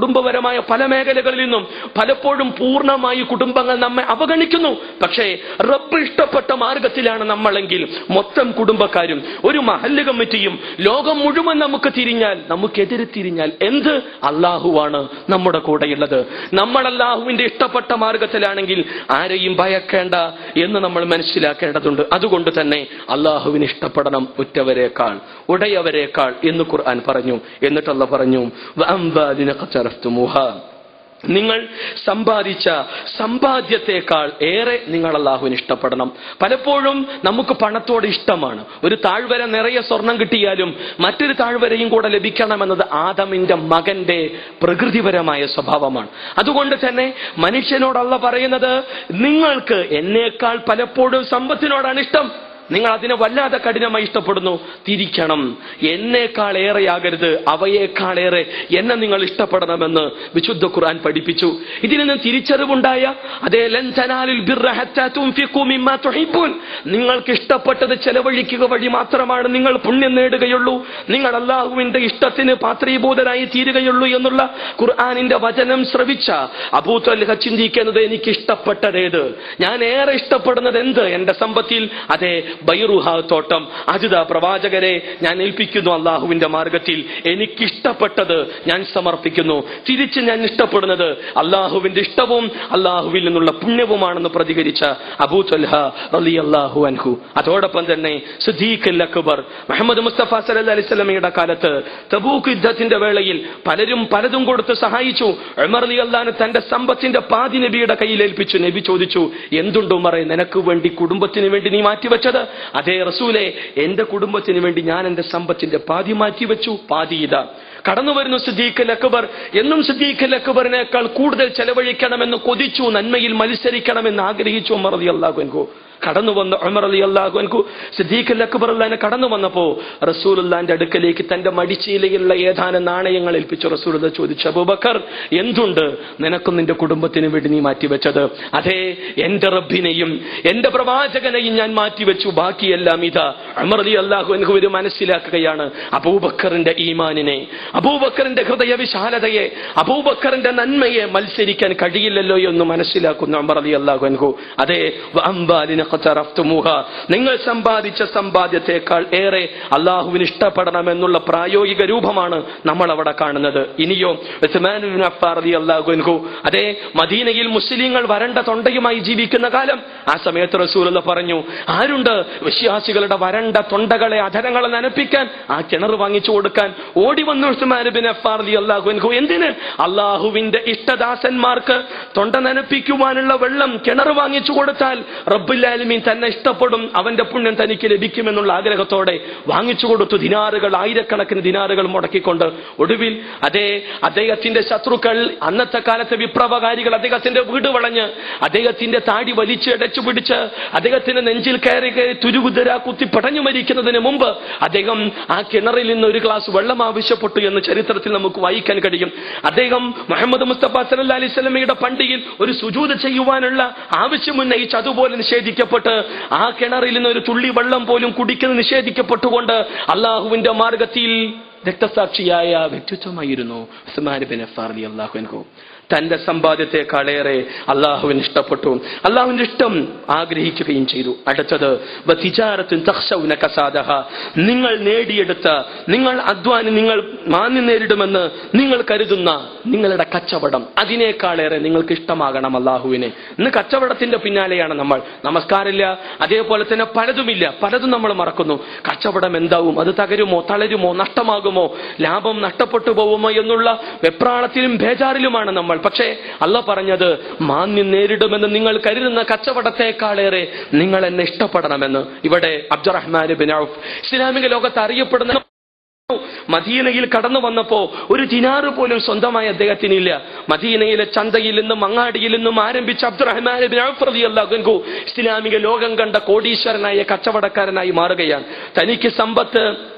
കുടുംബപരമായ പല മേഖലകളിൽ നിന്നും പലപ്പോഴും പൂർണ്ണമായി കുടുംബങ്ങൾ നമ്മെ അവഗണിക്കുന്നു പക്ഷേ റബ്ബ് ഇഷ്ടപ്പെട്ട മാർഗത്തിലാണ് നമ്മളെങ്കിൽ മൊത്തം കുടുംബക്കാരും ഒരു മഹല്ല് കമ്മിറ്റിയും ലോകം മുഴുവൻ നമുക്ക് തിരിഞ്ഞാൽ നമുക്കെതിരെ തിരിഞ്ഞാൽ എന്ത് അള്ളാഹുവാണ് നമ്മുടെ കൂടെയുള്ളത് നമ്മൾ അള്ളാഹുവിന്റെ ഇഷ്ടപ്പെട്ട മാർഗത്തിലാണെങ്കിൽ ആരെയും ഭയക്കേണ്ട എന്ന് നമ്മൾ മനസ്സിലാക്കേണ്ടതുണ്ട് അതുകൊണ്ട് തന്നെ അള്ളാഹുവിന് ഇഷ്ടപ്പെടണം ഉറ്റവരെക്കാൾ ഉടയവരെക്കാൾ എന്ന് ഖുർആൻ പറഞ്ഞു എന്നിട്ടല്ല പറഞ്ഞു "വഅംബാലിന ഖതറഫ്തുമുഹ." നിങ്ങൾ സമ്പാദിച്ച സമ്പാദ്യത്തെക്കാൾ ഏറെ നിങ്ങൾ അള്ളാഹുവിന് ഇഷ്ടപ്പെടണം പലപ്പോഴും നമുക്ക് പണത്തോട് ഇഷ്ടമാണ് ഒരു താഴ്വര നിറയെ സ്വർണം കിട്ടിയാലും മറ്റൊരു താഴ്വരയും കൂടെ ലഭിക്കണമെന്നത് ആദമിന്റെ മകന്റെ പ്രകൃതിപരമായ സ്വഭാവമാണ് അതുകൊണ്ട് തന്നെ മനുഷ്യനോടല്ല പറയുന്നത് നിങ്ങൾക്ക് എന്നേക്കാൾ പലപ്പോഴും സമ്പത്തിനോടാണ് ഇഷ്ടം നിങ്ങൾ അതിനെ വല്ലാതെ കഠിനമായി ഇഷ്ടപ്പെടുന്നു തിരിക്കണം എന്നേക്കാൾ ഏറെയാകരുത് അവയേക്കാളേറെ എന്നെ നിങ്ങൾ ഇഷ്ടപ്പെടണമെന്ന് വിശുദ്ധ ഖുർആൻ പഠിപ്പിച്ചു ഇതിൽ നിന്ന് തിരിച്ചറിവുണ്ടായ അതേ ലൻ തനാലുൽ ബിർറ ഹത്താ തുൻഫിഖു മിമ്മാ തുഹിബ്ബൂൻ നിങ്ങൾക്ക് ഇഷ്ടപ്പെട്ടത് ചെലവഴിക്കുക വഴി മാത്രമാണ് നിങ്ങൾ പുണ്യം നേടുകയുള്ളൂ നിങ്ങൾ അള്ളാഹുവിന്റെ ഇഷ്ടത്തിന് പാത്രീഭൂതരായി തീരുകയുള്ളൂ എന്നുള്ള ഖുർആാനിന്റെ വചനം ശ്രവിച്ച അബൂത്വൽഹ ചിന്തിക്കുന്നത് എനിക്ക് ഇഷ്ടപ്പെട്ടതേത് ഞാൻ ഏറെ ഇഷ്ടപ്പെടുന്നത് എന്ത് എന്റെ സമ്പത്തിൽ അതെ ബൈറുഹ തോട്ടം അജിത പ്രവാചകരെ ഞാൻ ഏൽപ്പിക്കുന്നു അള്ളാഹുവിന്റെ മാർഗത്തിൽ എനിക്കിഷ്ടപ്പെട്ടത് ഞാൻ സമർപ്പിക്കുന്നു തിരിച്ച് ഞാൻ ഇഷ്ടപ്പെടുന്നത് അള്ളാഹുവിന്റെ ഇഷ്ടവും അള്ളാഹുവിൽ നിന്നുള്ള പുണ്യവുമാണെന്ന് പ്രതികരിച്ച അബൂ ത്വൽഹ റലി അള്ളാഹു അൻഹു അതോടൊപ്പം തന്നെ സുദീഖ് അൽ അക്ബർ മുഹമ്മദ് മുസ്തഫ സല്ലല്ലാഹു അലൈഹി വസല്ലമയുടെ കാലത്ത് തബൂക്ക് യുദ്ധത്തിന്റെ വേളയിൽ പലരും പലതും കൊടുത്ത് സഹായിച്ചു ഉമർ അലി അള്ളഹാന് തന്റെ സമ്പത്തിന്റെ പാതി നബിയുടെ കയ്യിൽ ഏൽപ്പിച്ചു നബി ചോദിച്ചു എന്തുണ്ട് ഉമറെ നിനക്ക് വേണ്ടി കുടുംബത്തിന് വേണ്ടി നീ മാറ്റിവെച്ചത് അതേ റസൂലെ എന്റെ കുടുംബത്തിന് വേണ്ടി ഞാൻ എന്റെ സമ്പത്തിന്റെ പാതി മാറ്റിവെച്ചു പാതി ഇതാ കടന്നു വരുന്നു സിദ്ദീഖ് അൽ അക്ബർ എന്നും സിദ്ദീഖ് അൽ അക്ബറിനേക്കാൾ കൂടുതൽ ചെലവഴിക്കണമെന്ന് കൊതിച്ചു നന്മയിൽ മത്സരിക്കണമെന്ന് ആഗ്രഹിച്ചു ഉമർ അലി അള്ളാഹു കടന്നു വന്ന ഉമർ അലി അള്ളാഹു സിദ്ദീഖ് അൽ അക്ബർ അള്ളഹാനെ കടന്നു വന്നപ്പോ റസൂലുള്ളാന്റെ അടുക്കലേക്ക് തന്റെ മടിച്ചീലയിലുള്ള ഏതാനും നാണയങ്ങൾ ഏൽപ്പിച്ചു റസൂലുള്ള ചോദിച്ചു അബൂബക്കർ എന്തുണ്ട് നിനക്കും നിന്റെ കുടുംബത്തിന് വേണ്ടി നീ മാറ്റിവെച്ചത് അതെ എന്റെ റബ്ബിനെയും എന്റെ പ്രവാചകനെയും ഞാൻ മാറ്റിവെച്ചു ബാക്കിയെല്ലാം ഇതാ ഉമർ അലി അള്ളാഹു ഒരു മനസ്സിലാക്കുകയാണ് അബൂബക്കറിന്റെ ഈമാനിനെ അബൂബക്കറിന്റെ ഹൃദയ വിശാലതയെ അബൂബക്കറിന്റെ നന്മയെ മത്സരിക്കാൻ കഴിയില്ലല്ലോ എന്ന് മനസ്സിലാക്കുന്ന ഉമർ അലി അള്ളാഹു അൻഹു അതെ വഅംബാലിന ഖതറഫ്തുമുഹ. നിങ്ങൾ സമ്പാദിച്ച സമ്പാദ്യത്തെക്കാൾ ഏറെ അള്ളാഹുവിന് ഇഷ്ടപ്പെടണമെന്നുള്ള പ്രായോഗിക രൂപമാണ് നമ്മൾ അവിടെ കാണുന്നത് ഇനിയോ ഉസ്മാൻ ഇബ്നു അഫ്ഫാൻ റളിയല്ലാഹു അൻഹു അതേ മദീനയിൽ മുസ്ലിങ്ങൾ വരണ്ട തൊണ്ടയുമായി ജീവിക്കുന്ന കാലം ആ സമയത്ത് റസൂലുള്ള പറഞ്ഞു ആരുണ്ട് വിശ്വാസികളുടെ വരണ്ട തൊണ്ടകളെ അധരങ്ങളെ നനപ്പിക്കാൻ ആ കിണർ വാങ്ങിച്ചു കൊടുക്കാൻ ഓടി വന്നു ഉസ്മാൻ ബിൻ അഫ്ഫാൻ റളിയല്ലാഹു അൻഹു എന്തിന് അള്ളാഹുവിന്റെ ഇഷ്ടദാസന്മാർക്ക് തൊണ്ട നനപ്പിക്കുവാനുള്ള വെള്ളം കിണർ വാങ്ങിച്ചു കൊടുത്താൽ റബ്ബുല്ലാലുമീൻ തന്നെ ഇഷ്ടപ്പെടും അവന്റെ പുണ്യം തനിക്ക് ലഭിക്കുമെന്നുള്ള ആഗ്രഹത്തോടെ വാങ്ങിച്ചു കൊടുത്തു ദിനാറുകൾ ആയിരക്കണക്കിന് ദിനാറുകൾ മുടക്കിക്കൊണ്ട് ഒടുവിൽ അതേ അദ്ദേഹത്തിന്റെ ശത്രുക്കൾ അന്നത്തെ കാലത്തെ വിപ്ലവകാരികൾ അദ്ദേഹത്തിന്റെ വീട് വളഞ്ഞ് അദ്ദേഹത്തിന്റെ താടി വലിച്ച് അടച്ചു പിടിച്ച് അദ്ദേഹത്തിന്റെ നെഞ്ചിൽ കയറി കയറി തുരുകുതര കുത്തി പടഞ്ഞു മരിക്കുന്നതിന് മുമ്പ് അദ്ദേഹം ആ കിണറിൽ നിന്ന് ഒരു ഗ്ലാസ് വെള്ളം ആവശ്യപ്പെട്ടു എന്ന് ചരിത്രത്തിൽ നമുക്ക് വായിക്കാൻ കഴിയും അദ്ദേഹം മുഹമ്മദ് മുസ്തഫ സല്ല അലൈഹി സ്വലമയുടെ പണ്ടിയിൽ ഒരു സുജൂത് ചെയ്യുവാനുള്ള ആവശ്യം ഉന്നയിച്ച് അതുപോലെ നിഷേധിക്കപ്പെട്ട് ആ കിണറിൽ നിന്ന് ഒരു തുള്ളി വെള്ളം പോലും കുടിക്കുന്നത് നിഷേധിക്കപ്പെട്ടുകൊണ്ട് അള്ളാഹുവിന്റെ മാർഗത്തിൽ രക്തസാക്ഷിയായ വ്യക്തിത്വമായിരുന്നു ഉസ്മാൻ ബിൻ അഫ്ഫാർ റളിയല്ലാഹു അൻഹു തന്റെ സമ്പാദ്യത്തെക്കാളേറെ അള്ളാഹുവിന് ഇഷ്ടപ്പെട്ടു അള്ളാഹുവിന്റെ ഇഷ്ടം ആഗ്രഹിക്കുകയും ചെയ്തു അടുത്തത് വതിജാറത്തുൻ തഖ്ശൗന കസാദഹ നിങ്ങൾ നേടിയെടുത്ത നിങ്ങൾ അധ്വാനം നിങ്ങൾ മാന്യം നേരിടുമെന്ന് നിങ്ങൾ കരുതുന്ന നിങ്ങളുടെ കച്ചവടം അതിനേക്കാളേറെ നിങ്ങൾക്ക് ഇഷ്ടമാകണം അള്ളാഹുവിനെ ഇന്ന് കച്ചവടത്തിന്റെ പിന്നാലെയാണ് നമ്മൾ നമസ്കാരമില്ല അതേപോലെ തന്നെ പലതുമില്ല പലതും നമ്മൾ മറക്കുന്നു കച്ചവടം എന്താവും അത് തകരുമോ തളരുമോ നഷ്ടമാകുമോ ലാഭം നഷ്ടപ്പെട്ടു പോകുമോ എന്നുള്ള വെപ്രാളത്തിലും ബേജാറിലുമാണ് നമ്മൾ പക്ഷേ അല്ല പറഞ്ഞത് മാന്യം നേരിടുമെന്ന് നിങ്ങൾ കരുതുന്ന കച്ചവടത്തെക്കാളേറെ നിങ്ങൾ എന്നെ ഇഷ്ടപ്പെടണമെന്ന് ഇവിടെ അബ്ദുറഹ്മാൻ ബിൻ ഔഫ് ഇസ്ലാമിക ലോകത്ത് അറിയപ്പെടുന്ന മദീനയിൽ കടന്നു വന്നപ്പോ ഒരു ദിനാറ് പോലും സ്വന്തമായി അദ്ദേഹത്തിനില്ല മദീനയിലെ ചന്തയിൽ നിന്നും അങ്ങാടിയിൽ നിന്നും ആരംഭിച്ച അബ്ദുറഹ്മാൻ ബിൻ ഔഫ് റളിയല്ലാഹു അൻഹു ഇസ്ലാമിക ലോകം കണ്ട കോടീശ്വരനായ കച്ചവടക്കാരനായി മാറുകയാണ് തനിക്ക് സമ്പത്ത്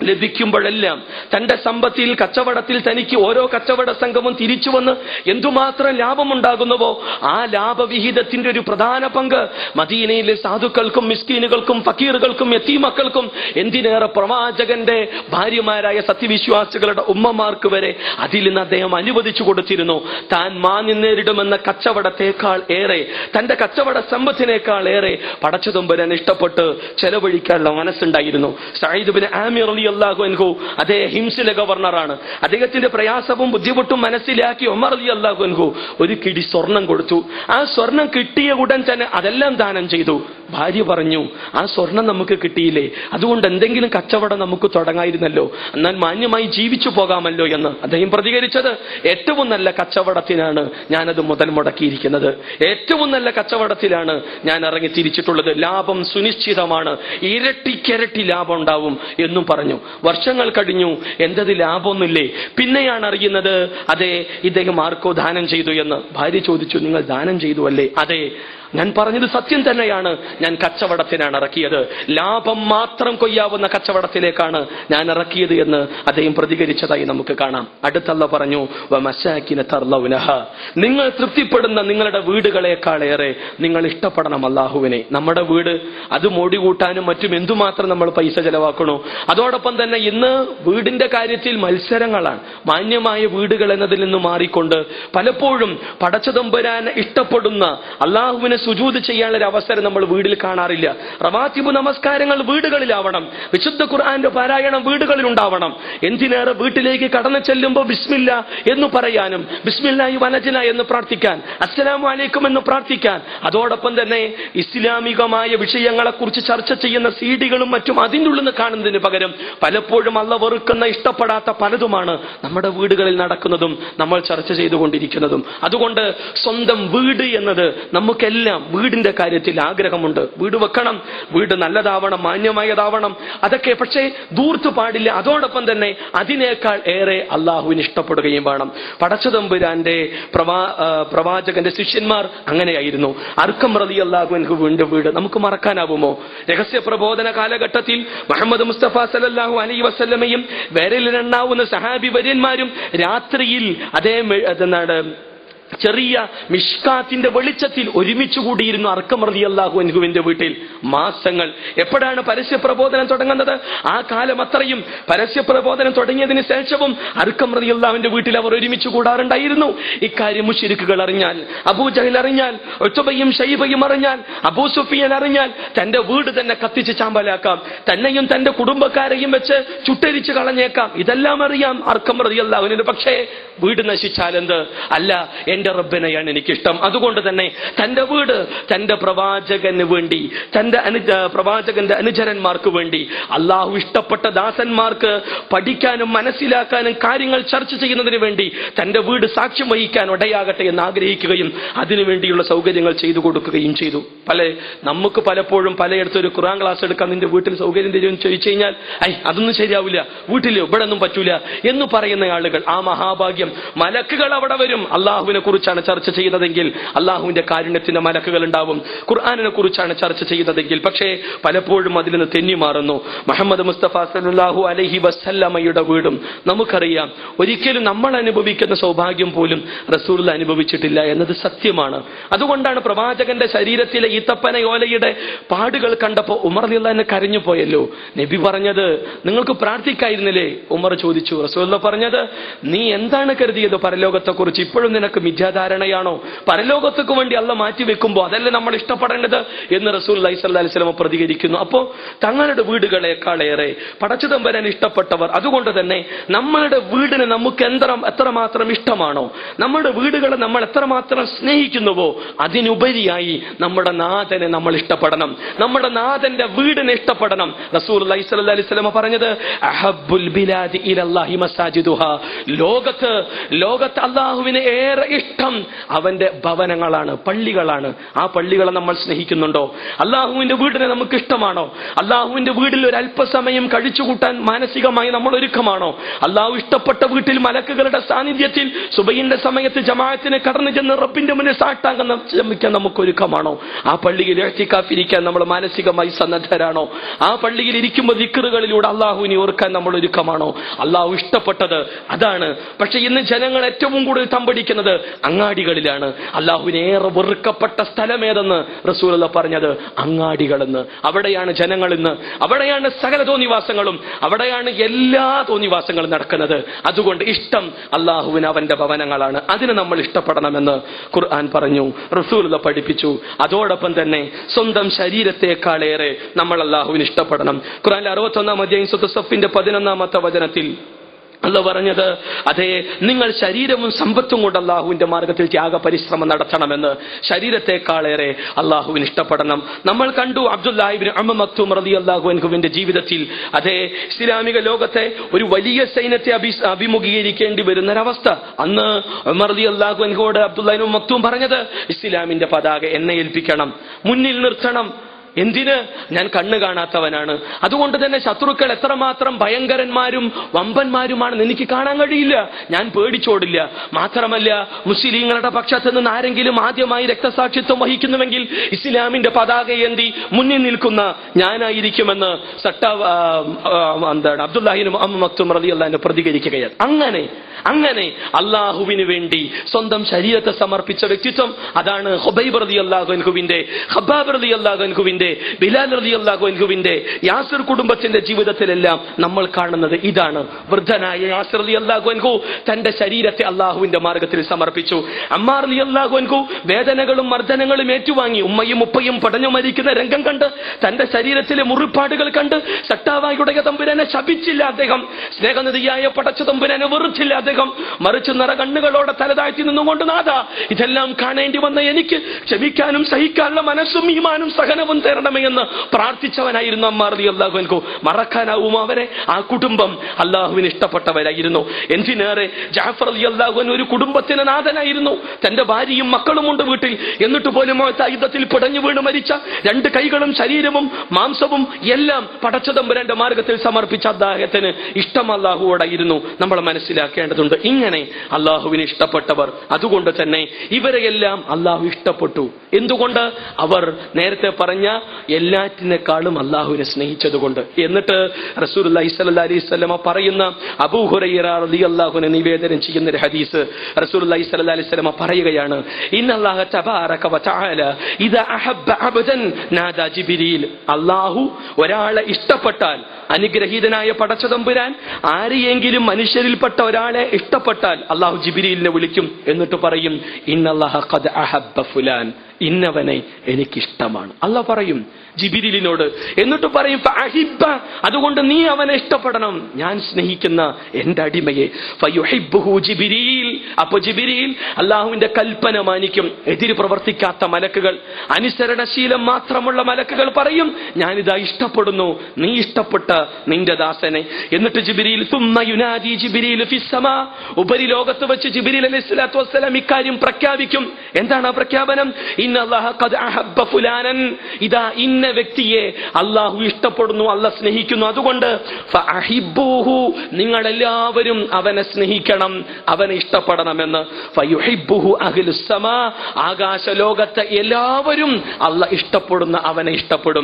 ലഭിക്കുമ്പോഴെല്ലാം തന്റെ സമ്പത്തിൽ കച്ചവടത്തിൽ തനിക്ക് ഓരോ കച്ചവട സംഘവും തിരിച്ചു വന്ന് എന്തുമാത്രം ലാഭമുണ്ടാകുന്നുവോ ആ ലാഭവിഹിതത്തിന്റെ ഒരു പ്രധാന പങ്ക് മദീനയിലെ സാധുക്കൾക്കും മിസ്കീനുകൾക്കും ഫക്കീറുകൾക്കും എത്തീമക്കൾക്കും എന്തിനേറെ പ്രവാചകന്റെ ഭാര്യമാരായ സത്യവിശ്വാസികളുടെ ഉമ്മമാർക്ക് വരെ അതിൽ നിന്ന് അദ്ദേഹം അനുവദിച്ചു കൊടുത്തിരുന്നു താൻ മാന്യം നേരിടുമെന്ന കച്ചവടത്തെക്കാൾ ഏറെ തന്റെ കച്ചവട സമ്പത്തിനേക്കാൾ ഏറെ പടച്ചതുമ്പരൻ ഇഷ്ടപ്പെട്ട് ചെലവഴിക്കാനുള്ള മനസ്സുണ്ടായിരുന്നു സയ്യിദ് ബിൻ ആമിർ അലി അള്ളാഹു അൻഹു അതേ ഹിംസിലെ ഗവർണറാണ് അദ്ദേഹത്തിന്റെ പ്രയാസവും ബുദ്ധിമുട്ടും മനസ്സിലാക്കി ഒമർ അലി അള്ളാഹു അൻഹു ഒരു കിടി സ്വർണം കൊടുത്തു ആ സ്വർണം കിട്ടിയ ഉടൻ തന്നെ അതെല്ലാം ദാനം ചെയ്തു ഭാര്യ പറഞ്ഞു ആ സ്വർണം നമുക്ക് കിട്ടിയില്ലേ അതുകൊണ്ട് എന്തെങ്കിലും കച്ചവടം നമുക്ക് തുടങ്ങായിരുന്നല്ലോ എന്നാൽ മാന്യമായി ജീവിച്ചു പോകാമല്ലോ എന്ന് അദ്ദേഹം പ്രതികരിച്ചത് ഏറ്റവും നല്ല കച്ചവടത്തിനാണ് ഞാനത് മുതൽ മുടക്കിയിരിക്കുന്നത് ഏറ്റവും നല്ല കച്ചവടത്തിലാണ് ഞാൻ ഇറങ്ങി തിരിച്ചിട്ടുള്ളത് ലാഭം സുനിശ്ചിതമാണ് ഇരട്ടിക്കിരട്ടി ലാഭം ഉണ്ടാവും എന്നും പറഞ്ഞു വർഷങ്ങൾ കഴിഞ്ഞു എന്തത് ലാഭമൊന്നുമില്ലേ പിന്നെയാണ് അറിയുന്നത് അതെ ഇദ്ദേഹം ആർക്കോ ദാനം ചെയ്തു എന്ന് ഭാര്യ ചോദിച്ചു നിങ്ങൾ ദാനം ചെയ്തു അല്ലേ അതെ ഞാൻ പറഞ്ഞത് സത്യം തന്നെയാണ് ഞാൻ കച്ചവടത്തിനാണ് ഇറക്കിയത് ലാഭം മാത്രം കൊയ്യാവുന്ന കച്ചവടത്തിലേക്കാണ് ഞാൻ ഇറക്കിയത് എന്ന് അദ്ദേഹം പ്രതികരിച്ചതായി നമുക്ക് കാണാം അടുത്തല്ല പറഞ്ഞു "വമസാക്കിന തർലൗനഹ." നിങ്ങൾ തൃപ്തിപ്പെടുന്ന നിങ്ങളുടെ വീടുകളെക്കാളേറെ നിങ്ങൾ ഇഷ്ടപ്പെടണം അള്ളാഹുവിനെ നമ്മുടെ വീട് അത് മോടി കൂട്ടാനും മറ്റും എന്തുമാത്രം നമ്മൾ പൈസ ചെലവാക്കണോ അതോടൊപ്പം തന്നെ ഇന്ന് വീടിന്റെ കാര്യത്തിൽ മത്സരങ്ങളാണ് മാന്യമായ വീടുകൾ എന്നതിൽ നിന്ന് മാറിക്കൊണ്ട് പലപ്പോഴും പടച്ചതമ്പുരാൻ ഇഷ്ടപ്പെടുന്ന അള്ളാഹുവിനെ സുജൂത് ചെയ്യാനുള്ള ഒരു അവസരം നമ്മൾ വീട്ടിൽ കാണാറില്ല റവാത്തിബ് നമസ്കാരങ്ങൾ വീടുകളിലാവണം വിശുദ്ധ ഖുർആന്റെ പാരായണം വീടുകളിൽ ഉണ്ടാവണം എന്തിനേറെ വീട്ടിലേക്ക് കടന്നു ചെല്ലുമ്പോൾ ബിസ്മില്ല എന്ന് പറയാനും ബിസ്മില്ലായി വനജന എന്ന് പ്രാർത്ഥിക്കാൻ അസ്സലാമു അലൈക്കും എന്ന് പ്രാർത്ഥിക്കാൻ അതോടൊപ്പം തന്നെ ഇസ്ലാമികമായ വിഷയങ്ങളെ കുറിച്ച് ചർച്ച ചെയ്യുന്ന സീഡികളും മറ്റും അതിൻ്റെ ഉള്ളിൽ നിന്ന് കാണുന്നതിന് പകരം പലപ്പോഴും അല്ല വെറുക്കുന്ന ഇഷ്ടപ്പെടാത്ത പലതുമാണ് നമ്മുടെ വീടുകളിൽ നടക്കുന്നതും നമ്മൾ ചർച്ച ചെയ്തുകൊണ്ടിരിക്കുന്നതും അതുകൊണ്ട് സ്വന്തം വീട് എന്നത് നമുക്കെല്ലാം വീടിന്റെ കാര്യത്തിൽ ആഗ്രഹമുണ്ട് വീട് വെക്കണം വീട് നല്ലതാവണം മാന്യമായതാവണം അതൊക്കെ പക്ഷേ ദൂർത്ത് പാടില്ല അതോടൊപ്പം തന്നെ അതിനേക്കാൾ ഏറെ അള്ളാഹുവിന് ഇഷ്ടപ്പെടുകയും വേണം പടച്ചതമ്പുരാന്റെ പ്രവാ ആ, പ്രവാചകന്റെ ശിഷ്യന്മാർ അങ്ങനെയായിരുന്നു അർക്കം റതി അള്ളാഹുവിന്റെ വീണ്ടും വീട് നമുക്ക് മറക്കാനാവുമോ രഹസ്യ പ്രബോധന കാലഘട്ടത്തിൽ മുഹമ്മദ് മുസ്തഫ സലല്ലാഹു അലൈ വസല്ലമയും വിരലിലെണ്ണാവുന്ന സഹാബി വര്യന്മാരും രാത്രിയിൽ അതേ മെ- അതെന്താണ് ചെറിയ മിഷ്കാത്തിന്റെ വെളിച്ചത്തിൽ ഒരുമിച്ച് കൂടിയിരുന്നു അർക്കം റതി അള്ളാഹു അൻഹുവിന്റെ വീട്ടിൽ മാസങ്ങൾ എപ്പോഴാണ് പരസ്യ പ്രബോധനം തുടങ്ങുന്നത് ആ കാലം അത്രയും പരസ്യ പ്രബോധനം തുടങ്ങിയതിന് ശേഷവും അർക്കം റതി അള്ളാഹുവിന്റെ വീട്ടിൽ അവർ ഒരുമിച്ച് കൂടാറുണ്ടായിരുന്നു ഇക്കാര്യം മുഷിരിക്കുകൾ അറിഞ്ഞാൽ അബൂ ജഹൽ അറിഞ്ഞാൽ ഒത്തുബയും ഷൈബയും അറിഞ്ഞാൽ അബൂ സുഫിയൻ അറിഞ്ഞാൽ തന്റെ വീട് തന്നെ കത്തിച്ച് ചാമ്പലാക്കാം തന്നെയും തന്റെ കുടുംബക്കാരെയും വെച്ച് ചുട്ടരിച്ച് കളഞ്ഞേക്കാം ഇതെല്ലാം അറിയാം അർക്കം റതി അള്ളാഹുവിന് പക്ഷേ വീട് നശിച്ചാൽ എന്ത് അല്ല എന്റെ റബ്ബിനെയാണ് എനിക്കിഷ്ടം അതുകൊണ്ട് തന്നെ തന്റെ വീട് തന്റെ പ്രവാചകന് വേണ്ടി തന്റെ അനുജ പ്രവാചകന്റെ അനുചരന്മാർക്ക് വേണ്ടി അള്ളാഹു ഇഷ്ടപ്പെട്ട ദാസന്മാർക്ക് പഠിക്കാനും മനസ്സിലാക്കാനും കാര്യങ്ങൾ ചർച്ച ചെയ്യുന്നതിന് വേണ്ടി തന്റെ വീട് സാക്ഷ്യം വഹിക്കാൻ ഇടയാകട്ടെ എന്ന് ആഗ്രഹിക്കുകയും അതിനുവേണ്ടിയുള്ള സൗകര്യങ്ങൾ ചെയ്തു കൊടുക്കുകയും ചെയ്തു പല നമുക്ക് പലപ്പോഴും പലയിടത്തും ഒരു ഖുറാൻ ക്ലാസ് എടുക്കാൻ നിന്റെ വീട്ടിൽ സൗകര്യം തരുമെന്ന് ചോദിച്ചു കഴിഞ്ഞാൽ ഐ അതൊന്നും ശരിയാവില്ല വീട്ടിൽ ഇവിടെ ഒന്നും പറ്റൂല എന്ന് പറയുന്ന ആളുകൾ ആ മഹാഭാഗ്യം മലക്കുകൾ അവിടെ വരും അള്ളാഹുവിനെ കുറിച്ചാണ് ചർച്ച ചെയ്യുന്നതെങ്കിൽ അള്ളാഹുവിന്റെ കാരുണ്യത്തിന്റെ മലക്കുകൾ ഉണ്ടാവും ഖുർആാനിനെ കുറിച്ചാണ് ചർച്ച ചെയ്യുന്നതെങ്കിൽ പക്ഷേ പലപ്പോഴും അതിൽ നിന്ന് തെന്നി മാറുന്നു മുഹമ്മദ് മുസ്തഫ സല്ലാഹു അലഹി വസ്ല്ലമ്മയുടെ വീടും നമുക്കറിയാം ഒരിക്കലും നമ്മൾ അനുഭവിക്കുന്ന സൗഭാഗ്യം പോലും റസൂൽ അനുഭവിച്ചിട്ടില്ല എന്നത് സത്യമാണ് അതുകൊണ്ടാണ് പ്രവാചകന്റെ ശരീരത്തിലെ ഈത്തപ്പന ഓലയുടെ പാടുകൾ കണ്ടപ്പോൾ ഉമർ തന്നെ കരഞ്ഞു പോയല്ലോ നബി പറഞ്ഞത് നിങ്ങൾക്ക് പ്രാർത്ഥിക്കായിരുന്നില്ലേ ഉമർ ചോദിച്ചു റസൂൽ പറഞ്ഞത് നീ എന്താണ് കരുതിയത് പരലോകത്തെക്കുറിച്ച് ഇപ്പോഴും നിനക്ക് മിഥ്യാധാരണയാണോ പരലോകത്തേക്ക് വേണ്ടി അല്ല മാറ്റി വെക്കുമ്പോൾ അതല്ലേ നമ്മൾ ഇഷ്ടപ്പെടേണ്ടത് എന്ന് റസൂൽ അലൈഹി സ്വലമ പ്രതികരിക്കുന്നു അപ്പോ തങ്ങളുടെ വീടുകളെക്കാളേറെ പടച്ചുതമ്പരൻ ഇഷ്ടപ്പെട്ടവർ അതുകൊണ്ട് തന്നെ നമ്മളുടെ വീടിന് നമുക്ക് എത്ര എത്രമാത്രം ഇഷ്ടമാണോ നമ്മുടെ വീടുകളെ നമ്മൾ എത്രമാത്രം സ്നേഹിക്കുന്നുവോ അതിനുപരിയായി നമ്മുടെ നാഥനെ നമ്മൾ ഇഷ്ടപ്പെടണം നമ്മുടെ നാഥന്റെ വീടിനെ ഇഷ്ടപ്പെടണം റസൂൽ അലൈഹി സ്വലമ പറഞ്ഞത് അഹബ്ബുൽ ബിലാദി ഇലല്ലാഹി മസാജിദുഹ ലോകത്ത് ലോകത്ത് അള്ളാഹുവിന് ഏറെ ഇഷ്ടം അവന്റെ ഭവനങ്ങളാണ് പള്ളികളാണ് ആ പള്ളികളെ നമ്മൾ സ്നേഹിക്കുന്നുണ്ടോ അള്ളാഹുവിന്റെ വീടിനെ നമുക്ക് ഇഷ്ടമാണോ അള്ളാഹുവിന്റെ വീട്ടിൽ ഒരു അല്പസമയം കഴിച്ചുകൂട്ടാൻ മാനസികമായി നമ്മൾ ഒരുക്കമാണോ അള്ളാഹു ഇഷ്ടപ്പെട്ട വീട്ടിൽ മലക്കുകളുടെ സാന്നിധ്യത്തിൽ സുബൈന്റെ സമയത്ത് ജമാഅത്തിന് കടന്നു ചെന്ന് റബ്ബിന്റെ മുന്നിൽ സാട്ടാങ്കം ശ്രമിക്കാൻ നമുക്ക് ഒരുക്കമാണോ ആ പള്ളിയിൽ ഇഴത്തിക്കാഫിരിക്കാൻ നമ്മൾ മാനസികമായി സന്നദ്ധരാണോ ആ പള്ളിയിൽ ഇരിക്കുമ്പോൾ ദിക്കറുകളിലൂടെ അള്ളാഹുവിനെ ഓർക്കാൻ നമ്മൾ ഒരുക്കമാണോ അള്ളാഹു ഇഷ്ടപ്പെട്ടത് അതാണ് പക്ഷെ ഇന്ന് ജനങ്ങൾ ഏറ്റവും കൂടുതൽ തമ്പടിക്കുന്നത് അങ്ങാടികളിലാണ് അള്ളാഹുവിനെ ഏറെ വെറുക്കപ്പെട്ട സ്ഥലമേതെന്ന് റസൂൽ പറഞ്ഞത് അങ്ങാടികളെന്ന് അവിടെയാണ് ജനങ്ങൾ ഇന്ന് അവിടെയാണ് സകല തോന്നിവാസങ്ങളും അവിടെയാണ് എല്ലാ തോന്നിവാസങ്ങളും നടക്കുന്നത് അതുകൊണ്ട് ഇഷ്ടം അള്ളാഹുവിന് അവന്റെ ഭവനങ്ങളാണ് അതിന് നമ്മൾ ഇഷ്ടപ്പെടണമെന്ന് ഖുർആൻ പറഞ്ഞു റസൂൽ പഠിപ്പിച്ചു അതോടൊപ്പം തന്നെ സ്വന്തം ശരീരത്തെക്കാളേറെ നമ്മൾ അള്ളാഹുവിന് ഇഷ്ടപ്പെടണം ഖുർആൻ അറുപത്തൊന്നാം അധ്യായം സുത്തസഫിന്റെ പതിനൊന്നാമത്തെ വചനത്തിൽ അല്ല പറഞ്ഞത് അതെ നിങ്ങൾ ശരീരവും സമ്പത്തും കൊണ്ട് അള്ളാഹുവിന്റെ മാർഗത്തിൽ ത്യാഗ പരിശ്രമം നടത്തണമെന്ന് ശരീരത്തെക്കാളേറെ അള്ളാഹുവിന് ഇഷ്ടപ്പെടണം നമ്മൾ കണ്ടു അബ്ദുല്ലാഹിബിൻ അമ്മ മക്തൂം റതി അള്ളാഹുവിന്റെ ജീവിതത്തിൽ അതെ ഇസ്ലാമിക ലോകത്തെ ഒരു വലിയ സൈന്യത്തെ അഭി അഭിമുഖീകരിക്കേണ്ടി വരുന്ന ഒരവസ്ഥ അന്ന് ഉമർ റതി അള്ളാഹുവിനോട് അബ്ദുല്ലാഹിബിൻ മക്തൂം പറഞ്ഞത് ഇസ്ലാമിന്റെ പതാക എന്നെ ഏൽപ്പിക്കണം മുന്നിൽ നിർത്തണം എന്തിന് ഞാൻ കണ്ണ് കാണാത്തവനാണ് അതുകൊണ്ട് തന്നെ ശത്രുക്കൾ എത്രമാത്രം ഭയങ്കരന്മാരും വമ്പന്മാരുമാണെന്ന് എനിക്ക് കാണാൻ കഴിയില്ല ഞാൻ പേടിച്ചോടില്ല മാത്രമല്ല മുസ്ലിങ്ങളുടെ പക്ഷത്ത് നിന്ന് ആരെങ്കിലും ആദ്യമായി രക്തസാക്ഷിത്വം വഹിക്കുന്നുവെങ്കിൽ ഇസ്ലാമിന്റെ പതാക ഏന്തി മുന്നിൽ നിൽക്കുന്ന ഞാനായിരിക്കുമെന്ന് സട്ട ആ, ആ, എന്താണ് അബ്ദുല്ലാഹിനും അമ്മ മക്തും റതി അള്ളഹാനെ പ്രതികരിക്കുകയാണ് അങ്ങനെ അങ്ങനെ അള്ളാഹുവിന് വേണ്ടി സ്വന്തം ശരീരത്തെ സമർപ്പിച്ച വ്യക്തിത്വം അതാണ് ഹുബൈബ് റതി അള്ളാഹുവിന്റെ ഹബാബ് റതി അള്ളാഹുവിന്റെ ബിലാൽ റതി അള്ളാഹുവിന്റെ യാസിർ കുടുംബത്തിന്റെ ജീവിതത്തിലെല്ലാം നമ്മൾ കാണുന്നത് ഇതാണ് വൃദ്ധനായ യാസിർ റതി അള്ളാഹുൻഹു തന്റെ ശരീരത്തെ അള്ളാഹുവിന്റെ മാർഗത്തിൽ സമർപ്പിച്ചു അമ്മാർ റതി അള്ളാഹുൻഹു വേദനകളും മർദ്ദനങ്ങളും ഏറ്റുവാങ്ങി ഉമ്മയും ഉപ്പയും പടഞ്ഞു മരിക്കുന്ന രംഗം കണ്ട് തന്റെ ശരീരത്തിലെ മുറിപ്പാടുകൾ കണ്ട് സട്ടാവായുടെ തമ്പുരാനെ ശപിച്ചില്ല അദ്ദേഹം സ്നേഹനിധിയായ പടച്ച തമ്പുരാനെ വെറുച്ചില്ല അദ്ദേഹം മറിച്ച് നിറ കണ്ണുകളോടെ തലതാഴ്ത്തി നിന്നുകൊണ്ട് നാഥ ഇതെല്ലാം കാണേണ്ടി വന്ന എനിക്ക് ക്ഷമിക്കാനും സഹിക്കാനുള്ള മനസ്സും ഈമാനും സഹനവും തരണമേ എന്ന് പ്രാർത്ഥിച്ചവനായിരുന്നു അമ്മാർ അലി അള്ളാഹുവിൻകു മറക്കാനാവും അവരെ ആ കുടുംബം അള്ളാഹുവിന് ഇഷ്ടപ്പെട്ടവരായിരുന്നു എന്തിനേറെ ജാഫർ അലി അള്ളാഹുവിൻ ഒരു കുടുംബത്തിന് നാഥനായിരുന്നു തന്റെ ഭാര്യയും മക്കളുമുണ്ട് വീട്ടിൽ എന്നിട്ട് പോലും ആ യുദ്ധത്തിൽ പിടഞ്ഞു വീണ് മരിച്ച രണ്ട് കൈകളും ശരീരവും മാംസവും എല്ലാം പടച്ചതമ്പുരാന്റെ മാർഗത്തിൽ സമർപ്പിച്ച അദ്ദേഹത്തിന് ഇഷ്ടം അള്ളാഹുവോടായിരുന്നു നമ്മൾ മനസ്സിലാക്കേണ്ടതുണ്ട് ഇങ്ങനെ അള്ളാഹുവിന് ഇഷ്ടപ്പെട്ടവർ അതുകൊണ്ട് തന്നെ ഇവരെയെല്ലാം അള്ളാഹു ഇഷ്ടപ്പെട്ടു എന്തുകൊണ്ട് അവർ നേരത്തെ പറഞ്ഞ എല്ലാറ്റിനേക്കാളും അള്ളാഹുവിനെ സ്നേഹിച്ചതുകൊണ്ട് എന്നിട്ട് റസൂൽ അലൈഹി സ്വലമ പറയുന്ന അബൂഹുറൈറ റളി അള്ളാഹുവിനെ നിവേദനം ചെയ്യുന്ന ഒരു ഹദീസ് റസൂൽ അലൈഹി അലൈഹി സ്വലമ പറയുകയാണ് ഇന്നല്ലാഹ തബാറക വതആല ഇദാ അഹബ്ബ അബ്ദൻ നാദാ ജിബ്രീൽ അള്ളാഹു ഒരാളെ ഇഷ്ടപ്പെട്ടാൽ അനുഗ്രഹീതനായ പടച്ചതമ്പുരാൻ ആരെയെങ്കിലും മനുഷ്യരിൽപ്പെട്ട ഒരാളെ ഇഷ്ടപ്പെട്ടാൽ അള്ളാഹു ജിബിരിലിനെ വിളിക്കും എന്നിട്ട് പറയും ഇന്നല്ലാഹ ഖദ് അഹബ്ബ ഫുലാൻ ഇന്നവനെ എനിക്കിഷ്ടമാണ് അല്ല പറയും ജിബിരിലിനോട് എന്നിട്ട് പറയും ഫഅഹിബ്ബ അതുകൊണ്ട് നീ അവനെ ഇഷ്ടപ്പെടണം ഞാൻ സ്നേഹിക്കുന്ന എന്റെ അടിമയെ ഫയുഹിബ്ബുഹു ജിബിരിൽ അപ്പൊ ജിബിരിൽ അള്ളാഹുവിന്റെ കൽപ്പന മാനിക്കും എതിര് പ്രവർത്തിക്കാത്ത മലക്കുകൾ അനുസരണശീലം മാത്രമുള്ള മലക്കുകൾ പറയും ഞാനിതാ ഇഷ്ടപ്പെടുന്നു നീ ഇഷ്ടപ്പെട്ട നിന്റെ ദാസനെ എന്നിട്ട് ജിബിരിൽ തുമ്മ യുനാദി ജിബിരിൽ ഫിസ്സമാ ഉപരിലോകത്ത് വെച്ച് ജിബിരിൽ അലൈഹി സ്വലാത്തു വസ്സലാം ഇക്കാര്യം പ്രഖ്യാപിക്കും എന്താണ് ആ പ്രഖ്യാപനം ഇന്ന അല്ലാഹ ഖദ് അഹബ്ബ ഫുലാനൻ ഇതാ ഇന്ന വ്യക്തിയെ അള്ളാഹു ഇഷ്ടപ്പെടുന്നു അല്ല സ്നേഹിക്കുന്നു അതുകൊണ്ട് ഫഅഹിബ്ബൂഹു നിങ്ങൾ എല്ലാവരും അവനെ സ്നേഹിക്കണം അവനെ ഇഷ്ടപ്പെടണമെന്ന് ഫയുഹിബ്ബുഹു അഹ്ലുസ് സമാ ആകാശ ലോകത്തെ എല്ലാവരും അല്ല ഇഷ്ടപ്പെടുന്ന അവനെ ഇഷ്ടപ്പെടും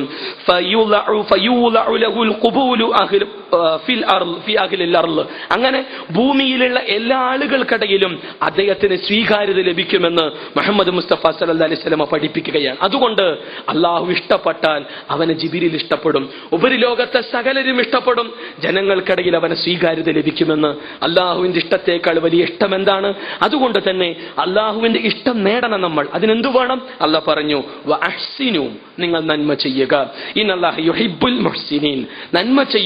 ഫയുലഉ ഫയൂലഉ ലഹുൽ ഖുബൂലു അഹ്ലു ഫിൽ അർള് ഫി അഹ്ലിൽ അർള് അങ്ങനെ ഭൂമിയിലുള്ള എല്ലാ ആളുകൾക്കിടയിലും അദ്ദേഹത്തിന് സ്വീകാര്യത ലഭിക്കുമെന്ന് മുഹമ്മദ് മുസ്തഫ സല്ലല്ലാഹു അലൈഹി വസല്ലമ പഠിപ്പിക്കുകയാണ് അതുകൊണ്ട് അള്ളാഹു ഇഷ്ടപ്പെട്ടാൽ അവനെ ജിബിരിൽ ഇഷ്ടപ്പെടും ഉപരിലോകത്തെ സകലരും ഇഷ്ടപ്പെടും ജനങ്ങൾക്കിടയിൽ അവന് സ്വീകാര്യത ലഭിക്കുമെന്ന് അള്ളാഹുവിന്റെ ഇഷ്ടത്തേക്കാൾ വലിയ ഇഷ്ടം എന്താണ് അതുകൊണ്ട് തന്നെ അള്ളാഹുവിന്റെ ഇഷ്ടം നേടണം നമ്മൾ അതിനെന്തു വേണം അല്ല പറഞ്ഞു "വ അഹ്സിനു", നിങ്ങൾ നന്മ ചെയ്യുക ഇന്നല്ലാഹു യുഹിബ്ബുൽ മുഹ്സിനീൻ നന്മ ചെയ്യുന്ന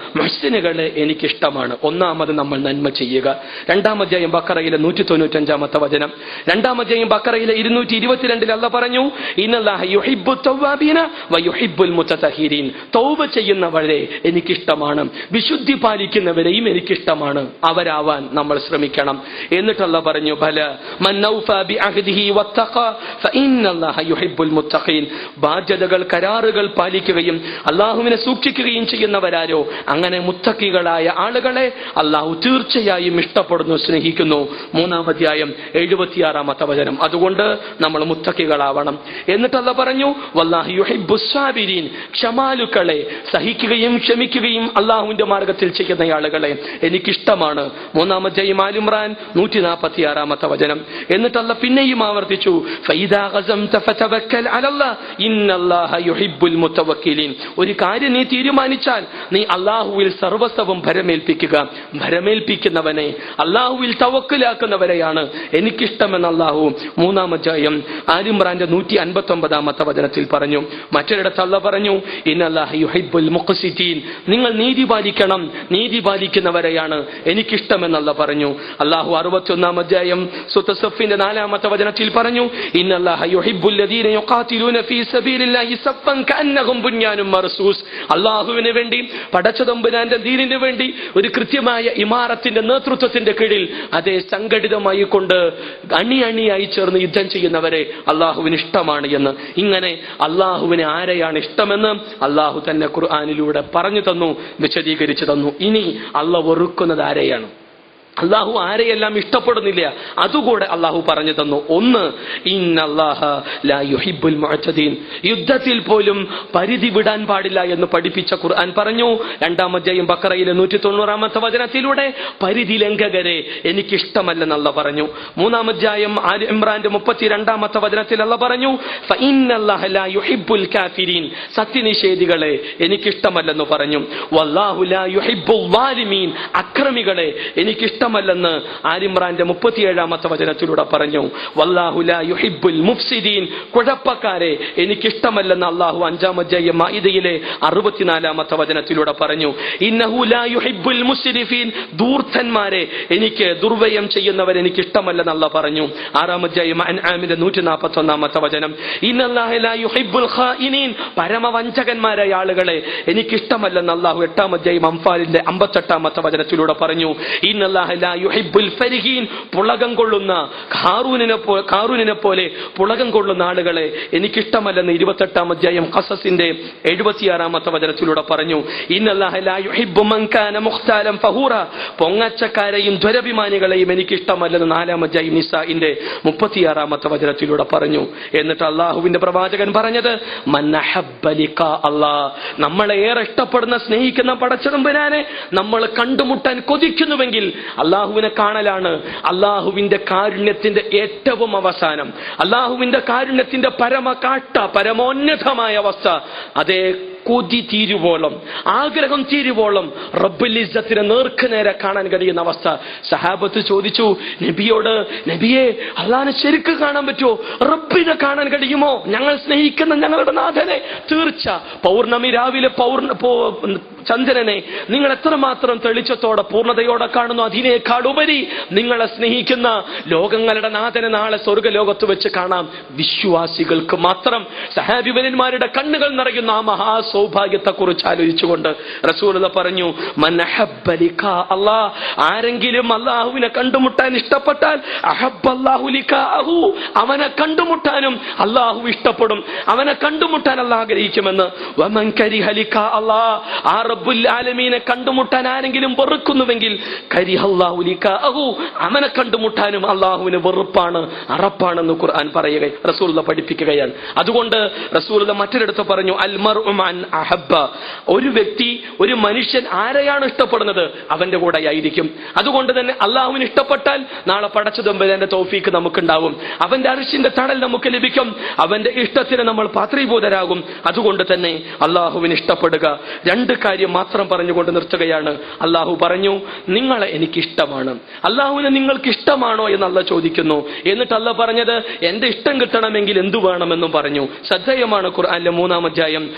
മസ്തിനുകളെ എനിക്കിഷ്ടമാണ് ഒന്നാമത് നമ്മൾ നന്മ ചെയ്യുക രണ്ടാമധ്യായം ബക്കറയിലെ നൂറ്റി തൊണ്ണൂറ്റഞ്ചാമത്തെ വചനം രണ്ടാമധ്യായം ബക്കറയിലെ ഇരുന്നൂറ്റി ഇരുപത്തിരണ്ടിൽ അല്ല പറഞ്ഞു ഇന്നല്ലാഹ യുഹിബ്ബു തവ്വാബീന വ യുഹിബ്ബുൽ മുത്തതഹീരീൻ തൗബ ചെയ്യുന്നവരെ എനിക്കിഷ്ടമാണ് വിശുദ്ധി പാലിക്കുന്നവരെയും എനിക്കിഷ്ടമാണ് അവരാവാൻ നമ്മൾ ശ്രമിക്കണം എന്നിട്ടല്ല പറഞ്ഞു ബല മൻ നൗഫ ബിഅഹ്ദിഹി വത്തഖ ഫഇന്നല്ലാഹ യുഹിബ്ബുൽ മുത്തഖീൻ ബാധ്യതകൾ കരാറുകൾ പാലിക്കുകയും അള്ളാഹുവിനെ സൂക്ഷിക്കുകയും ചെയ്യുന്നവരാരോ അങ്ങനെ മുത്തക്കികളായ ആളുകളെ അള്ളാഹു തീർച്ചയായും ഇഷ്ടപ്പെടുന്നു സ്നേഹിക്കുന്നു മൂന്നാമധ്യായം എഴുപത്തിയാറാമത്തെ വചനം അതുകൊണ്ട് നമ്മൾ മുത്തക്കികളാവണം എന്നിട്ടല്ല പറഞ്ഞു വല്ലാഹി യുഹിബ്ബുസ്സാബിരീൻ ക്ഷമാലുക്കളെ സഹിക്കുകയും ക്ഷമിക്കുകയും അള്ളാഹുവിന്റെ മാർഗത്തിൽ ചെയ്യുന്ന ആളുകളെ എനിക്കിഷ്ടമാണ് മൂന്നാമധ്യായം ആലിമ്രാൻ നൂറ്റി നാൽപ്പത്തി ആറാമത്തെ വചനം എന്നിട്ടല്ല പിന്നെയും ആവർത്തിച്ചു ഫൈദാ ഗസംത ഫതവക്കൽ അലല്ലാ ഇന്നല്ലാഹ യുഹിബ്ബുൽ മുതവക്കിലീൻ ഒരു കാര്യം നീ തീരുമാനിച്ചാൽ നീ അള്ളാഹുവിൽ സർവസ്വവും ഭരമേൽപ്പിക്കുക ഭരമേൽപ്പിക്കുന്നവനെ അള്ളാഹുവിൽ തവക്കലാക്കുന്നവരെയാണ് എനിക്കിഷ്ടമെന്ന് അള്ളാഹു മൂന്നാം അധ്യായം ആലിമ്രാന്റെ നൂറ്റി അൻപത്തി ഒമ്പതാമത്തെ വചനത്തിൽ പറഞ്ഞു മറ്റൊരിടത്ത് അല്ല പറഞ്ഞു ഇന്നല്ലാഹ യുഹിബ്ബുൽ മുഖ്സിറ്റീൻ നിങ്ങൾ നീതി പാലിക്കണം നീതി പാലിക്കുന്നവരെയാണ് എനിക്കിഷ്ടമെന്നല്ല പറഞ്ഞു അള്ളാഹു അറുപത്തിയൊന്നാം അധ്യായം സുത്തസഫിന്റെ നാലാമത്തെ വചനത്തിൽ പറഞ്ഞു ഇന്നല്ലാഹ യുഹിബ്ബുൽ ലദീന യുഖാതിലൂന ഫീ സബീലില്ലാഹി സഫൻ കഅന്നഹും ബുൻയാനും മർസൂസ് അള്ളാഹുവിന് വേണ്ടി പടച്ചതമ്പുരാന്റെ ദീനിന് വേണ്ടി ഒരു കൃത്യമായ ഇമാറത്തിന്റെ നേതൃത്വത്തിന്റെ കീഴിൽ അതേ സംഘടിതമായി കൊണ്ട് അണി അണിയായി ചേർന്ന് യുദ്ധം ചെയ്യുന്നവരെ അള്ളാഹുവിന് ഇഷ്ടമാണ് എന്ന് ഇങ്ങനെ അള്ളാഹുവിന് ആരെയാണ് ഇഷ്ടമെന്ന് അള്ളാഹു തന്നെ ഖുർആാനിലൂടെ പറഞ്ഞു തന്നു വിശദീകരിച്ചു തന്നു ഇനി അള്ള വെറുക്കുന്നത് ആരെയാണ് അള്ളാഹു ആരെയെല്ലാം ഇഷ്ടപ്പെടുന്നില്ല അതുകൂടെ അള്ളാഹു പറഞ്ഞു തന്നു ഒന്ന് ഇന്നല്ലാഹ ലാ യുഹിബ്ബുൽ മുഅ്തദീൻ യുദ്ധത്തിൽ പോലും പരിധി വിടാൻ പാടില്ല എന്ന് പഠിപ്പിച്ച ഖുർആൻ പറഞ്ഞു രണ്ടാം അധ്യായം ബക്കറയിലെ നൂറ്റി തൊണ്ണൂറാമത്തെ വചനത്തിലൂടെ പരിധി ലംഘകരെ എനിക്കിഷ്ടമല്ലെന്നല്ല പറഞ്ഞു മൂന്നാം അധ്യായം ആല് ഇമ്രാന്റെ മുപ്പത്തിരണ്ടാമത്തെ വചനത്തിൽ അല്ല പറഞ്ഞു ഫഇന്നല്ലാഹ ലാ യുഹിബ്ബുൽ കാഫിരീൻ സത്യനിഷേധികളെ എനിക്കിഷ്ടമല്ലെന്ന് പറഞ്ഞു വല്ലാഹു ലാ യുഹിബ്ബുൽ വാലിമീൻ അക്രമികളെ എനിക്കിഷ്ടമല്ലെന്ന് ആലിമ്രാന്റെ മുപ്പത്തിയേഴാമത്തെ വചനത്തിലൂടെ പറഞ്ഞു വല്ലാഹു ലാ യുഹിബ്ബുൽ മുഫ്സിദീൻ കുഴപ്പക്കാരെ എനിക്കിഷ്ടമല്ലെന്ന് അള്ളാഹു അഞ്ചാം അധ്യായം മാഇദയിലെ അറുപത്തിനാലാമത്തെ വചനത്തിലൂടെ പറഞ്ഞു ഇന്നഹു ലാ യുഹിബ്ബുൽ മുസ്രിഫീൻ ധൂർത്തന്മാരെ എനിക്ക് ദുർവ്യയം ചെയ്യുന്നവർ എനിക്ക് ഇഷ്ടമല്ലെന്ന് അല്ല പറഞ്ഞു ആറാം അധ്യായം അൻആമിന്റെ നൂറ്റി നാൽപ്പത്തി ഒന്നാമത്തെ വചനം ഇന്നല്ലാഹ ലാ യുഹിബ്ബുൽ ഖായിനീൻ പരമവഞ്ചകന്മാരായ ആളുകളെ എനിക്കിഷ്ടമല്ലെന്ന് അള്ളാഹു എട്ടാം അധ്യായം അംഫാലിന്റെ അമ്പത്തെട്ടാമത്തെ വചനത്തിലൂടെ പറഞ്ഞു ഇന്നല്ലാഹ ലാ യുഹിബ്ബുൽ ഫരിഹീൻ പുളകം കൊള്ളുന്ന ഖാറൂനിനെ പോ- ഖാറൂനിനെ പോലെ പുളകം കൊള്ളുന്ന ആളുകളെ എനിക്കിഷ്ടമല്ലെന്ന് ഇരുപത്തെട്ടാം അധ്യായം ഖസസിന്റെ എഴുപത്തിയാറാമത്തെ വചനത്തിലൂടെ പറഞ്ഞു ഇന്നല്ലാഹ ലാ യുഹിബ്ബു മൻ കാന മുഖ്താലൻ ഫഹൂറ പൊങ്ങച്ചക്കാരെയും ധ്വരഭിമാനികളെയും എനിക്കിഷ്ടമല്ലെന്ന് നാലാം അധ്യായം നിസാഇന്റെ മുപ്പത്തിയാറാമത്തെ വചനത്തിലൂടെ പറഞ്ഞു എന്നിട്ട് അള്ളാഹുവിന്റെ പ്രവാചകൻ പറഞ്ഞത് മന്നഹബ്ബലിക അല്ലാ നമ്മളെ ഏറെ ഇഷ്ടപ്പെടുന്ന സ്നേഹിക്കുന്ന പടച്ചതമ്പുരാനെ നമ്മൾ കണ്ടുമുട്ടാൻ കൊതിക്കുന്നുവെങ്കിൽ അള്ളാഹുവിനെ കാണലാണ് അള്ളാഹുവിന്റെ കാരുണ്യത്തിന്റെ ഏറ്റവും അവസാനം അള്ളാഹുവിന്റെ കാരുണ്യത്തിന്റെ പരമകാട്ട പരമോന്നതമായ അവസ്ഥ അതേ കൊതി തീരുവോളം ആഗ്രഹം തീരുവോളം റബ്ബുൽ ഇസ്സത്തിനെ നേർക്ക് നേരെ കാണാൻ കഴിയുന്ന അവസ്ഥ സഹാബത്ത് ചോദിച്ചു നബിയോട് നബിയെ അള്ളാഹിനെ ശരിക്ക് കാണാൻ പറ്റുമോ റബ്ബിനെ കാണാൻ കഴിയുമോ ഞങ്ങൾ സ്നേഹിക്കുന്ന ഞങ്ങളുടെ നാഥനെ തീർച്ച പൗർണമി രാവിലെ പൗർണ പോ- ചന്ദ്രനെ നിങ്ങൾ എത്രമാത്രം തെളിച്ചത്തോടെ പൂർണ്ണതയോടെ കാണുന്നു അതിനേക്കാൾ ഉപരി നിങ്ങളെ സ്നേഹിക്കുന്ന ലോകങ്ങളുടെ നാഥനെ നാളെ സ്വർഗലോകത്ത് വെച്ച് കാണാം വിശ്വാസികൾക്ക് മാത്രം സഹാബിബലന്മാരുടെ കണ്ണുകൾ നിറയുന്ന ആ മഹാ സൗഭാഗ്യത്തെ കുറിച്ച് ആലോചിച്ചുകൊണ്ട് റസൂലത പറഞ്ഞു "മൻ അള്ളാ ആരെങ്കിലും അള്ളാഹുവിനെ കണ്ടുമുട്ടാൻ ഇഷ്ടപ്പെട്ടാൽ അഹബ്ബല്ലാഹുലിക്കാഹു അവനെ കണ്ടുമുട്ടാനും അള്ളാഹു ഇഷ്ടപ്പെടും അവനെ കണ്ടുമുട്ടാൻ അള്ളാഹ് ആഗ്രഹിക്കുമെന്ന് വമൻ കരിഹലിക്ക അള്ളാ ആ റബ്ബുൽ ആലമീനെ കണ്ടുമുട്ടാൻ ആരെങ്കിലും വെറുക്കുന്നുവെങ്കിൽ കരിഹല്ലാഹുലിക്കാഹു അവനെ കണ്ടുമുട്ടാനും അള്ളാഹുവിന് വെറുപ്പാണ് അറപ്പാണെന്ന് ഖുർആൻ പറയുക റസൂലുള്ള പഠിപ്പിക്കുകയാണ് അതുകൊണ്ട് റസൂലുള്ള മറ്റൊരിടത്ത് പറഞ്ഞു അൽമർഉമാൻ അഹബ്ബ ഒരു വ്യക്തി ഒരു മനുഷ്യൻ ആരെയാണ് ഇഷ്ടപ്പെടുന്നത് അവന്റെ കൂടെ ആയിരിക്കും അതുകൊണ്ട് തന്നെ അള്ളാഹുവിന് ഇഷ്ടപ്പെട്ടാൽ നാളെ പടച്ചു തമ്പതിന്റെ തോഫീക്ക് നമുക്കുണ്ടാവും അവന്റെ അറിഷിന്റെ തണൽ നമുക്ക് ലഭിക്കും അവന്റെ ഇഷ്ടത്തിന് നമ്മൾ പാത്രീഭൂതരാകും അതുകൊണ്ട് തന്നെ അള്ളാഹുവിന് ഇഷ്ടപ്പെടുക രണ്ട് കാര്യം മാത്രം പറഞ്ഞുകൊണ്ട് നിർത്തുകയാണ് അള്ളാഹു പറഞ്ഞു നിങ്ങളെ എനിക്ക് ഇഷ്ടമാണ് അള്ളാഹുവിനെ നിങ്ങൾക്ക് ഇഷ്ടമാണോ എന്ന് അല്ല ചോദിക്കുന്നു എന്നിട്ട് അല്ല പറഞ്ഞത് എന്റെ ഇഷ്ടം കിട്ടണമെങ്കിൽ എന്തു വേണമെന്നും പറഞ്ഞു ശ്രദ്ധേയമാണ് ഖുർആാനിലെ മൂന്നാം അധ്യായം ആലി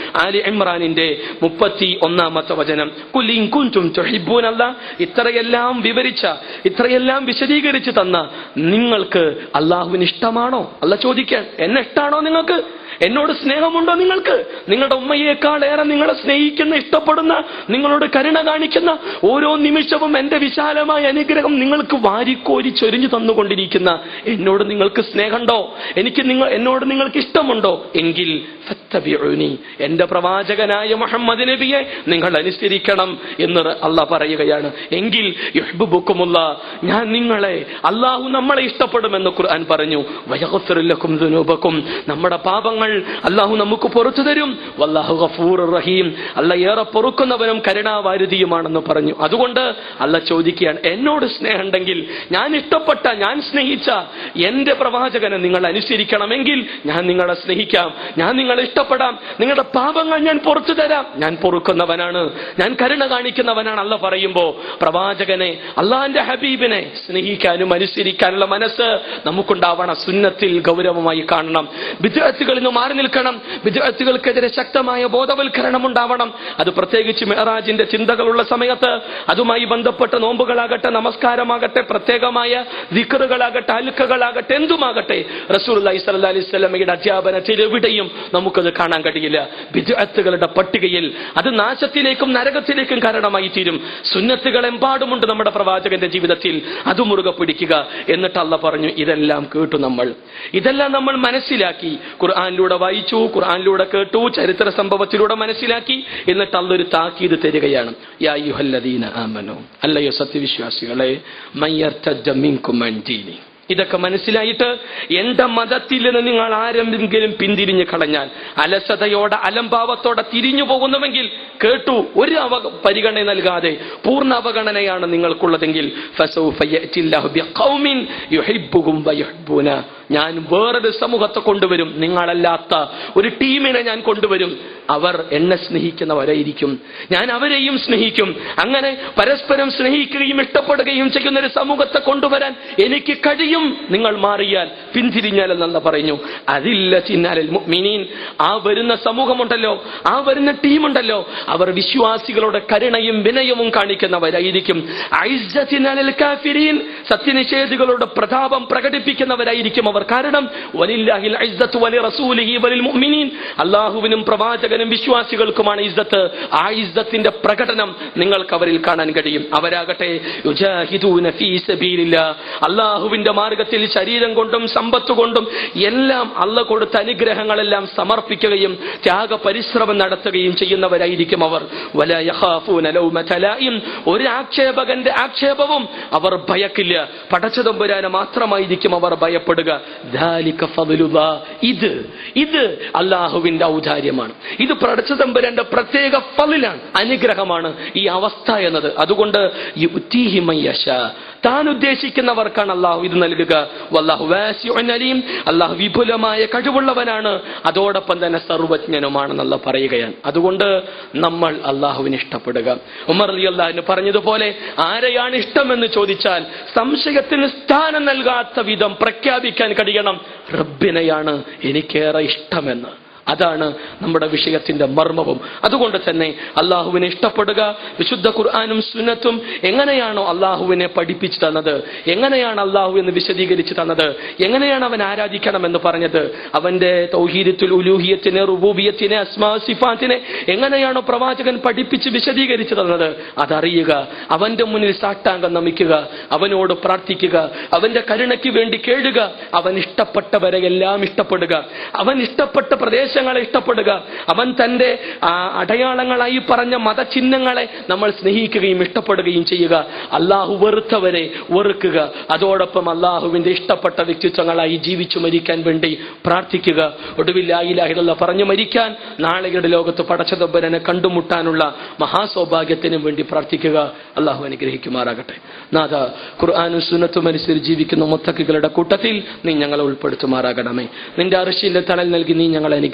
ഇമ്രാനിന്റെ മുപ്പത്തി ഒന്നാമത്തെ വചനം കുലിൻ കുൻതും തുഹിബ്ബൂനല്ല ഇത്രയെല്ലാം വിവരിച്ച ഇത്രയെല്ലാം വിശദീകരിച്ച് തന്ന നിങ്ങൾക്ക് അള്ളാഹുവിന് ഇഷ്ടമാണോ അല്ല ചോദിക്കാൻ എന്നെ ഇഷ്ടമാണോ നിങ്ങൾക്ക് എന്നോട് സ്നേഹമുണ്ടോ നിങ്ങൾക്ക് നിങ്ങളുടെ ഉമ്മയേക്കാൾ ഏറെ നിങ്ങളെ സ്നേഹിക്കുന്ന ഇഷ്ടപ്പെടുന്ന നിങ്ങളോട് കരുണ കാണിക്കുന്ന ഓരോ നിമിഷവും എന്റെ വിശാലമായ അനുഗ്രഹം നിങ്ങൾക്ക് വാരിക്കോരി ചൊരിഞ്ഞു തന്നുകൊണ്ടിരിക്കുന്ന എന്നോട് നിങ്ങൾക്ക് സ്നേഹമുണ്ടോ എനിക്ക് നിങ്ങൾ എന്നോട് നിങ്ങൾക്ക് ഇഷ്ടമുണ്ടോ എങ്കിൽ ഫത്തബിഉനി. എന്റെ പ്രവാചകനായ മുഹമ്മദ് നബിയെ നിങ്ങൾ അനുസരിക്കണം എന്ന് അള്ളാഹ് പറയുകയാണ് എങ്കിൽ യുഹ്ബുബുക്കുമുള്ള ഞാൻ നിങ്ങളെ അള്ളാഹു നമ്മളെ ഇഷ്ടപ്പെടുമെന്ന് ഖുർആൻ പറഞ്ഞു വയഗഫിറുലക്കും ദുനൂബക്കും നമ്മുടെ പാപങ്ങൾ അള്ളാഹു നമുക്ക് പുറത്തു തരും വല്ലാഹു ഗഫൂർ റഹീം അല്ല ഏറെ പൊറുക്കുന്നവനും കരുണാവാരുതിയുമാണെന്ന് പറഞ്ഞു അതുകൊണ്ട് അല്ല ചോദിക്കുകയാണ് എന്നോട് സ്നേഹമുണ്ടെങ്കിൽ ഞാൻ ഇഷ്ടപ്പെട്ട ഞാൻ സ്നേഹിച്ച എന്റെ പ്രവാചകനെ നിങ്ങൾ അനുസരിക്കണമെങ്കിൽ ഞാൻ നിങ്ങളെ സ്നേഹിക്കാം ഞാൻ നിങ്ങളെ ഇഷ്ടപ്പെടാം നിങ്ങളുടെ പാപങ്ങൾ ഞാൻ പുറത്തു തരാം ഞാൻ പൊറുക്കുന്നവനാണ് ഞാൻ കരുണ കാണിക്കുന്നവനാണ് അല്ല പറയുമ്പോ പ്രവാചകനെ അള്ളാന്റെ ഹബീബിനെ സ്നേഹിക്കാനും അനുസരിക്കാനുള്ള മനസ്സ് നമുക്കുണ്ടാവണം സുന്നത്തിൽ ഗൗരവമായി കാണണം വിദ്യാർത്ഥികളിൽ നിന്ന് മാറി നിൽക്കണം വിദ്യാർത്ഥികൾക്കെതിരെ ശക്തമായ ബോധവൽക്കരണം ഉണ്ടാവണം അത് പ്രത്യേകിച്ച് മെഹറാജിന്റെ ചിന്തകളുള്ള സമയത്ത് അതുമായി ബന്ധപ്പെട്ട നോമ്പുകളാകട്ടെ നമസ്കാരമാകട്ടെ പ്രത്യേകമായ വിക്കറുകളാകട്ടെ അലുക്കകളാകട്ടെ എന്തുമാകട്ടെ റസൂൽ അലൈഹി സ്വല്ലല്ലാഹി സ്വലമയുടെ അധ്യാപനത്തിൽ എവിടെയും നമുക്കത് കാണാൻ കഴിയില്ല വിദ്യാർത്ഥികളുടെ പട്ടികയിൽ അത് നാശത്തിലേക്കും നരകത്തിലേക്കും കാരണമായി തീരും സുന്നത്തുകൾ എമ്പാടുമുണ്ട് നമ്മുടെ പ്രവാചകന്റെ ജീവിതത്തിൽ അത് മുറുകെ പിടിക്കുക എന്നിട്ട് അല്ല പറഞ്ഞു ഇതെല്ലാം കേട്ടു നമ്മൾ ഇതെല്ലാം നമ്മൾ മനസ്സിലാക്കി ഖുർആാനിലൂടെ വായിച്ചു ഖുർആാനിലൂടെ കേട്ടു ചരിത്ര സംഭവത്തിലൂടെ മനസ്സിലാക്കി എന്നിട്ട് അല്ലൊരു താക്കീത് തരികയാണ് യാ അയ്യുഹല്ലദീന ആമനു അല്ലയോ സത്യവിശ്വാസികളെ മയ്യർത്തജ്ജ മിൻകും അൻ ദീനി ഇതൊക്കെ മനസ്സിലായിട്ട് എന്റെ മതത്തിൽ നിന്ന് നിങ്ങൾ ആരെങ്കിലും പിന്തിരിഞ്ഞു കളഞ്ഞാൽ അലസതയോടെ അലംഭാവത്തോടെ തിരിഞ്ഞു പോകുന്നുവെങ്കിൽ കേട്ടു ഒരു അവ പരിഗണന നൽകാതെ പൂർണ്ണ അവഗണനയാണ് നിങ്ങൾക്കുള്ളതെങ്കിൽ ഫസൗഫ യഅ്തില്ലാഹു ബിഖൗമിൻ യുഹിബ്ബുഹും വയുഹിബ്ബൂന ഞാൻ വേറൊരു സമൂഹത്തെ കൊണ്ടുവരും നിങ്ങളല്ലാത്ത ഒരു ടീമിനെ ഞാൻ കൊണ്ടുവരും അവർ എന്നെ സ്നേഹിക്കുന്നവരായിരിക്കും ഞാൻ അവരെയും സ്നേഹിക്കും അങ്ങനെ പരസ്പരം സ്നേഹിക്കുകയും ഇഷ്ടപ്പെടുകയും ചെയ്യുന്ന ഒരു സമൂഹത്തെ കൊണ്ടുവരാൻ എനിക്ക് കഴിയും നിങ്ങൾ മാറിയാൽ പിന്തിരിഞ്ഞാൽ എന്നല്ല പറഞ്ഞു അതില്ല ചിന്നാലൽ മുഅ്മിനീൻ ആ വരുന്ന സമൂഹമുണ്ടല്ലോ ആ വരുന്ന ടീമുണ്ടല്ലോ അവർ വിശ്വാസികളുടെ കരുണയും വിനയവും കാണിക്കുന്നവരായിരിക്കും ഐസ്സത്തിനലൽ കാഫിരീൻ സത്യനിഷേധികളുടെ പ്രതാപം പ്രകടിപ്പിക്കുന്നവരായിരിക്കും അവർ കാരണം വലില്ലാഹിൽ ഐസ്സത്തു വലി റസൂലിഹി വലിൽ മുഅ്മിനീൻ അല്ലാഹുവിനും പ്രവാചകനും വിശ്വാസികൾക്കുമാണ് ഇസ്സത്ത് ആ ഇസ്സത്തിന്റെ പ്രകടനം നിങ്ങൾക്ക് അവരിൽ കാണാൻ കഴിയും അവരാകട്ടെ യുജാഹിദൂന ഫീ സബീലില്ലാ അല്ലാഹുവിന്റെ മാർഗത്തിൽ ശരീരം കൊണ്ടും സമ്പത്ത് കൊണ്ടും എല്ലാം അല്ല കൊടുത്ത അനുഗ്രഹങ്ങളെല്ലാം സമർപ്പിക്കുകയും ത്യാഗ പരിശ്രമം നടത്തുകയും ചെയ്യുന്നവരായിരിക്കും അവർ വല യഖാഫൂന ലൗമത ലായിം ഒരു ആക്ഷേപകന്റെ ആക്ഷേപവും അവർ ഭയക്കില്ല പടച്ചതമ്പുരാനെ മാത്രമായിരിക്കും അവർ ഭയപ്പെടുക ذَلِكَ فَضْلُ اللَّهِ. ഇത് ഇത് അള്ളാഹുവിന്റെ ഔദാര്യമാണ് ഇത് പടച്ചതമ്പുരാന്റെ പ്രത്യേക ഫലിലാണ് അനുഗ്രഹമാണ് ഈ അവസ്ഥ എന്നത് അതുകൊണ്ട് യുഅ്തീഹി മൻ യശാ. താൻ ഉദ്ദേശിക്കുന്നവർക്കാണ് അള്ളാഹു ഇത് നൽകുക വല്ലാഹു വാസിഉൻ അലീം അള്ളാഹു വിപുലമായ കഴിവുള്ളവനാണ് അതോടൊപ്പം തന്നെ സർവജ്ഞനുമാണെന്നുള്ള പറയുകയാണ് അതുകൊണ്ട് നമ്മൾ അള്ളാഹുവിനെ ഇഷ്ടപ്പെടുക ഉമർ അലി അള്ളാഹിന് പറഞ്ഞതുപോലെ ആരെയാണ് ഇഷ്ടമെന്ന് ചോദിച്ചാൽ സംശയത്തിന് സ്ഥാനം നൽകാത്ത വിധം പ്രഖ്യാപിക്കാൻ കഴിയണം റബ്ബിനെയാണ് എനിക്കേറെ ഇഷ്ടമെന്ന് അതാണ് നമ്മുടെ വിഷയത്തിന്റെ മർമ്മവും അതുകൊണ്ട് തന്നെ അള്ളാഹുവിനെ ഇഷ്ടപ്പെടുക വിശുദ്ധ ഖുർആാനും സുന്നത്തും എങ്ങനെയാണോ അള്ളാഹുവിനെ പഠിപ്പിച്ചു തന്നത് എങ്ങനെയാണ് അള്ളാഹു എന്ന് വിശദീകരിച്ചു തന്നത് എങ്ങനെയാണ് അവൻ ആരാധിക്കണമെന്ന് പറഞ്ഞത് അവന്റെ തൗഹീദത്തുൽ ഉലൂഹിയത്തിനെ റുബൂബിയത്തിനെ അസ്മാ സിഫാത്തിനെ എങ്ങനെയാണോ പ്രവാചകൻ പഠിപ്പിച്ച് വിശദീകരിച്ചു തന്നത് അതറിയുക അവന്റെ മുന്നിൽ സാഷ്ടാംഗം നമിക്കുക അവനോട് പ്രാർത്ഥിക്കുക അവന്റെ കരുണയ്ക്ക് വേണ്ടി കേഴുക അവൻ ഇഷ്ടപ്പെട്ടവരെ എല്ലാം ഇഷ്ടപ്പെടുക അവൻ ഇഷ്ടപ്പെട്ട പ്രദേശങ്ങളെ ഇഷ്ടപ്പെടുക അവൻ തന്റെ ആ, അടയാളങ്ങളായി പറഞ്ഞ മതചിഹ്നങ്ങളെ നമ്മൾ സ്നേഹിക്കുകയും ഇഷ്ടപ്പെടുകയും ചെയ്യുക അള്ളാഹു വെറുത്തവരെ വെറുക്കുക അതോടൊപ്പം അള്ളാഹുവിന്റെ ഇഷ്ടപ്പെട്ട വ്യക്തിത്വങ്ങളായി ജീവിച്ചു മരിക്കാൻ വേണ്ടി പ്രാർത്ഥിക്കുക ഒടുവില്ലായില്ലാഹില്ല പറഞ്ഞു മരിക്കാൻ നാളെയുടെ ലോകത്ത് പടച്ചതൊಬ್ಬരനെ കണ്ടുമുട്ടാനുള്ള മഹാസൗഭാഗ്യത്തിനും വേണ്ടി പ്രാർത്ഥിക്കുക അള്ളാഹു അനുഗ്രഹിക്കുമാറാകട്ടെ നാഥ ഖുർആാനും സുന്നത്തും അനുസരിച്ച് ജീവിക്കുന്ന മുത്തക്കികളുടെ കൂട്ടത്തിൽ നീ ഞങ്ങളെ ഉൾപ്പെടുത്തുമാറാകണമേ നിന്റെ അറിശിന്റെ തണൽ നൽകി നീ ഞങ്ങളെ അനുഗ്രഹിക്കും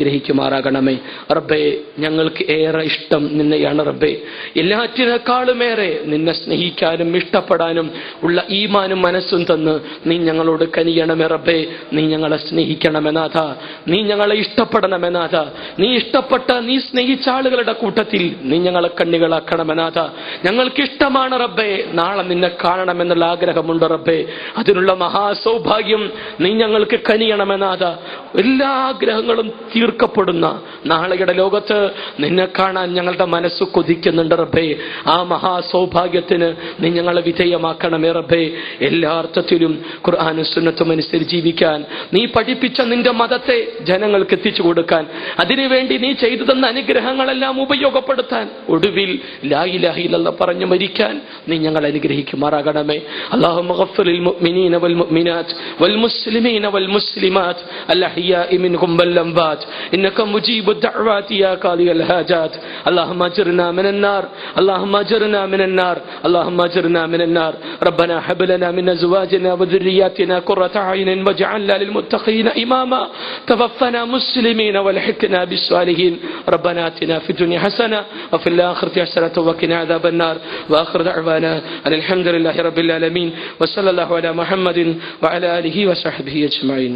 അനുഗ്രഹിക്കുമാറാകണമേ റബ്ബേ ഞങ്ങൾക്ക് ഏറെ ഇഷ്ടം നിന്നെയാണ് റബ്ബേ എല്ലാറ്റിനേക്കാളുമേറെ നിന്നെ സ്നേഹിക്കാനും ഇഷ്ടപ്പെടാനും ഉള്ള ഈമാനും മനസ്സും തന്ന് നീ ഞങ്ങളോട് കനിയണമേ റബ്ബേ നീ ഞങ്ങളെ സ്നേഹിക്കണമേ നാഥ നീ ഞങ്ങളെ ഇഷ്ടപ്പെടണമേ നാഥ നീ ഇഷ്ടപ്പെട്ട നീ സ്നേഹിച്ച ആളുകളുടെ കൂട്ടത്തിൽ നീ ഞങ്ങളെ കണ്ണികളാക്കണമേ നാഥ ഞങ്ങൾക്ക് ഇഷ്ടമാണ് റബ്ബേ നാളെ നിന്നെ കാണണമെന്നുള്ള ആഗ്രഹമുണ്ട് റബ്ബേ അതിനുള്ള മഹാസൗഭാഗ്യം നീ ഞങ്ങൾക്ക് കനിയണമേ നാഥ എല്ലാ ആഗ്രഹങ്ങളും തീർക്കപ്പെടുന്ന നാളെയുടെ ലോകത്ത് നിന്നെ കാണാൻ ഞങ്ങളുടെ മനസ്സ് കൊതിക്കുന്നുണ്ട് റബ്ബേ ആ മഹാസൗഭാഗ്യത്തിന് നീ ഞങ്ങളെ വിധേയമാക്കണമേ റബ്ബേ എല്ലാ അർത്ഥത്തിലും ഖുർആാനും സുന്നത്തും അനുസരിച്ച് ജീവിക്കാൻ നീ പഠിപ്പിച്ച നിന്റെ മതത്തെ ജനങ്ങൾക്ക് എത്തിച്ചു കൊടുക്കാൻ അതിനുവേണ്ടി നീ ചെയ്തു തന്ന അനുഗ്രഹങ്ങളെല്ലാം ഉപയോഗപ്പെടുത്താൻ ഒടുവിൽ ലായിലാഹിലല്ല പറഞ്ഞു മരിക്കാൻ നീ ഞങ്ങൾ അനുഗ്രഹിക്കുമാറാകണമേ അള്ളാഹു المؤمنين والمؤمنات والمسلمين والمسلمات الأحياء منهم والأموات إنك مجيب الدعوات يا قاضي الحاجات اللهم أجرنا من النار اللهم أجرنا من النار اللهم أجرنا من النار ربنا هب لنا من أزواجنا وذرياتنا قرة عين واجعلنا للمتقين إماما توفنا مسلمين والحقنا بالصالحين ربنا آتنا في الدنيا حسنة وفي الآخرة حسنة وقنا عذاب النار وآخر دعوانا أن الحمد لله رب العالمين وصلى الله على محمد وعلى آله وصحبه أجمعين